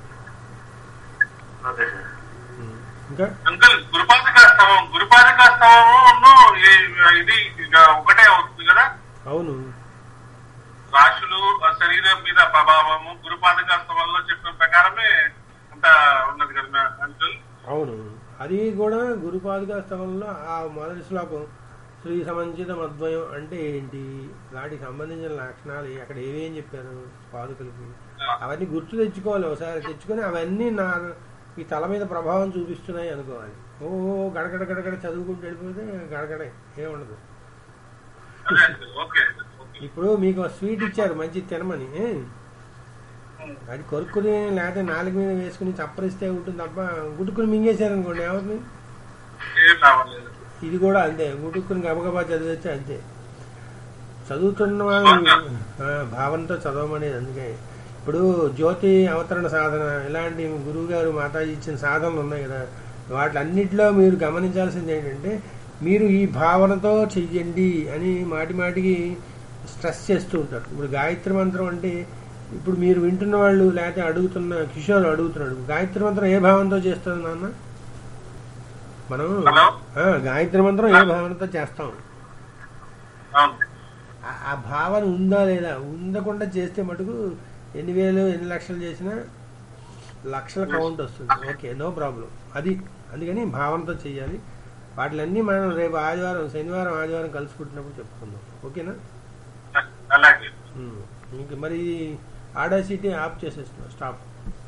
ఓకే సార్ ఉం. ఇంకా అంకుల్ గురుపాదకాస్తవం గురుపాదకాస్తవము ఇది ఇక ఒకటే అవుతుంది కదా అవును రాశులు ఆ శరీరం మీద ప్రభావము గురుపాదకాస్తవంలో చెప్పిన ప్రకారమే అంత ఉన్నది కదా అంకుల్ అవును అది కూడా గురుపాదుక స్థలంలో ఆ మొదటి శ్లోకం శ్రీ సమంచిత మద్వయం అంటే ఏంటి వాటికి సంబంధించిన లక్షణాలు అక్కడ ఏమేం చెప్పారు పాదుకలకి అవన్నీ గుర్తు తెచ్చుకోవాలి ఒకసారి తెచ్చుకొని అవన్నీ నా ఈ తల మీద ప్రభావం చూపిస్తున్నాయి అనుకోవాలి ఓ గడగడ గడగడ చదువుకుంటూ వెళ్ళిపోతే గడగడే ఏముండదు అదే అండి ఓకే ఓకే ఇప్పుడు మీకు స్వీట్ ఇచ్చారు మంచి తినమని ఏ? అది కొరుక్కుని లేకపోతే నాలుగు మీద వేసుకుని చప్పరిస్తే ఉంటుంది తప్ప గుట్టుకుని మింగేశారనుకోండి ఏమవుతుంది ఏం రావట్లేదు ఇది కూడా అంతే గుట్టుకుని గబగబా చదివచ్చే అంతే చదువుతున్న వాళ్ళు ఆ, భావంతో చదవమనేది అందుకే ఇప్పుడు జ్యోతి అవతరణ సాధన ఇలాంటి గురువు గారు మాతాజీ ఇచ్చిన సాధనలు ఉన్నాయి కదా వాటిలన్నిటిలో మీరు గమనించాల్సింది ఏంటంటే మీరు ఈ భావనతో చెయ్యండి అని మాటి మాటికి స్ట్రెస్ చేస్తూ ఉంటారు ఇప్పుడు గాయత్రి మంత్రం అంటే ఇప్పుడు మీరు వింటున్న వాళ్ళు లేకపోతే అడుగుతున్న కిషోర్ అడుగుతున్నాడు గాయత్రి మంత్రం ఏ భావంతో చేస్తుంది నాన్న మనం హలో ఆ, గాయత్రి మంత్రం ఏ భావనతో చేస్తాం అవును ఆ- ఆ భావన ఉందా లేదా ఉండకుండా చేస్తే మటుకు ఎన్ని వేలు ఎన్ని లక్షలు చేసినా లక్షల కౌంట్ వస్తుంది ఓకే నో ప్రాబ్లం అది అందుకని భావనతో చేయాలి వాటిలన్నీ మనం రేపు ఆదివారం శనివారం ఆదివారం కలుసుకుంటున్నప్పుడు చెప్పుకుందాం ఓకేనా అలాగే ఉమ్. ఇంక మరి ఆడాసిటీ ఆఫ్ చేసేస్తున్నాం స్టాప్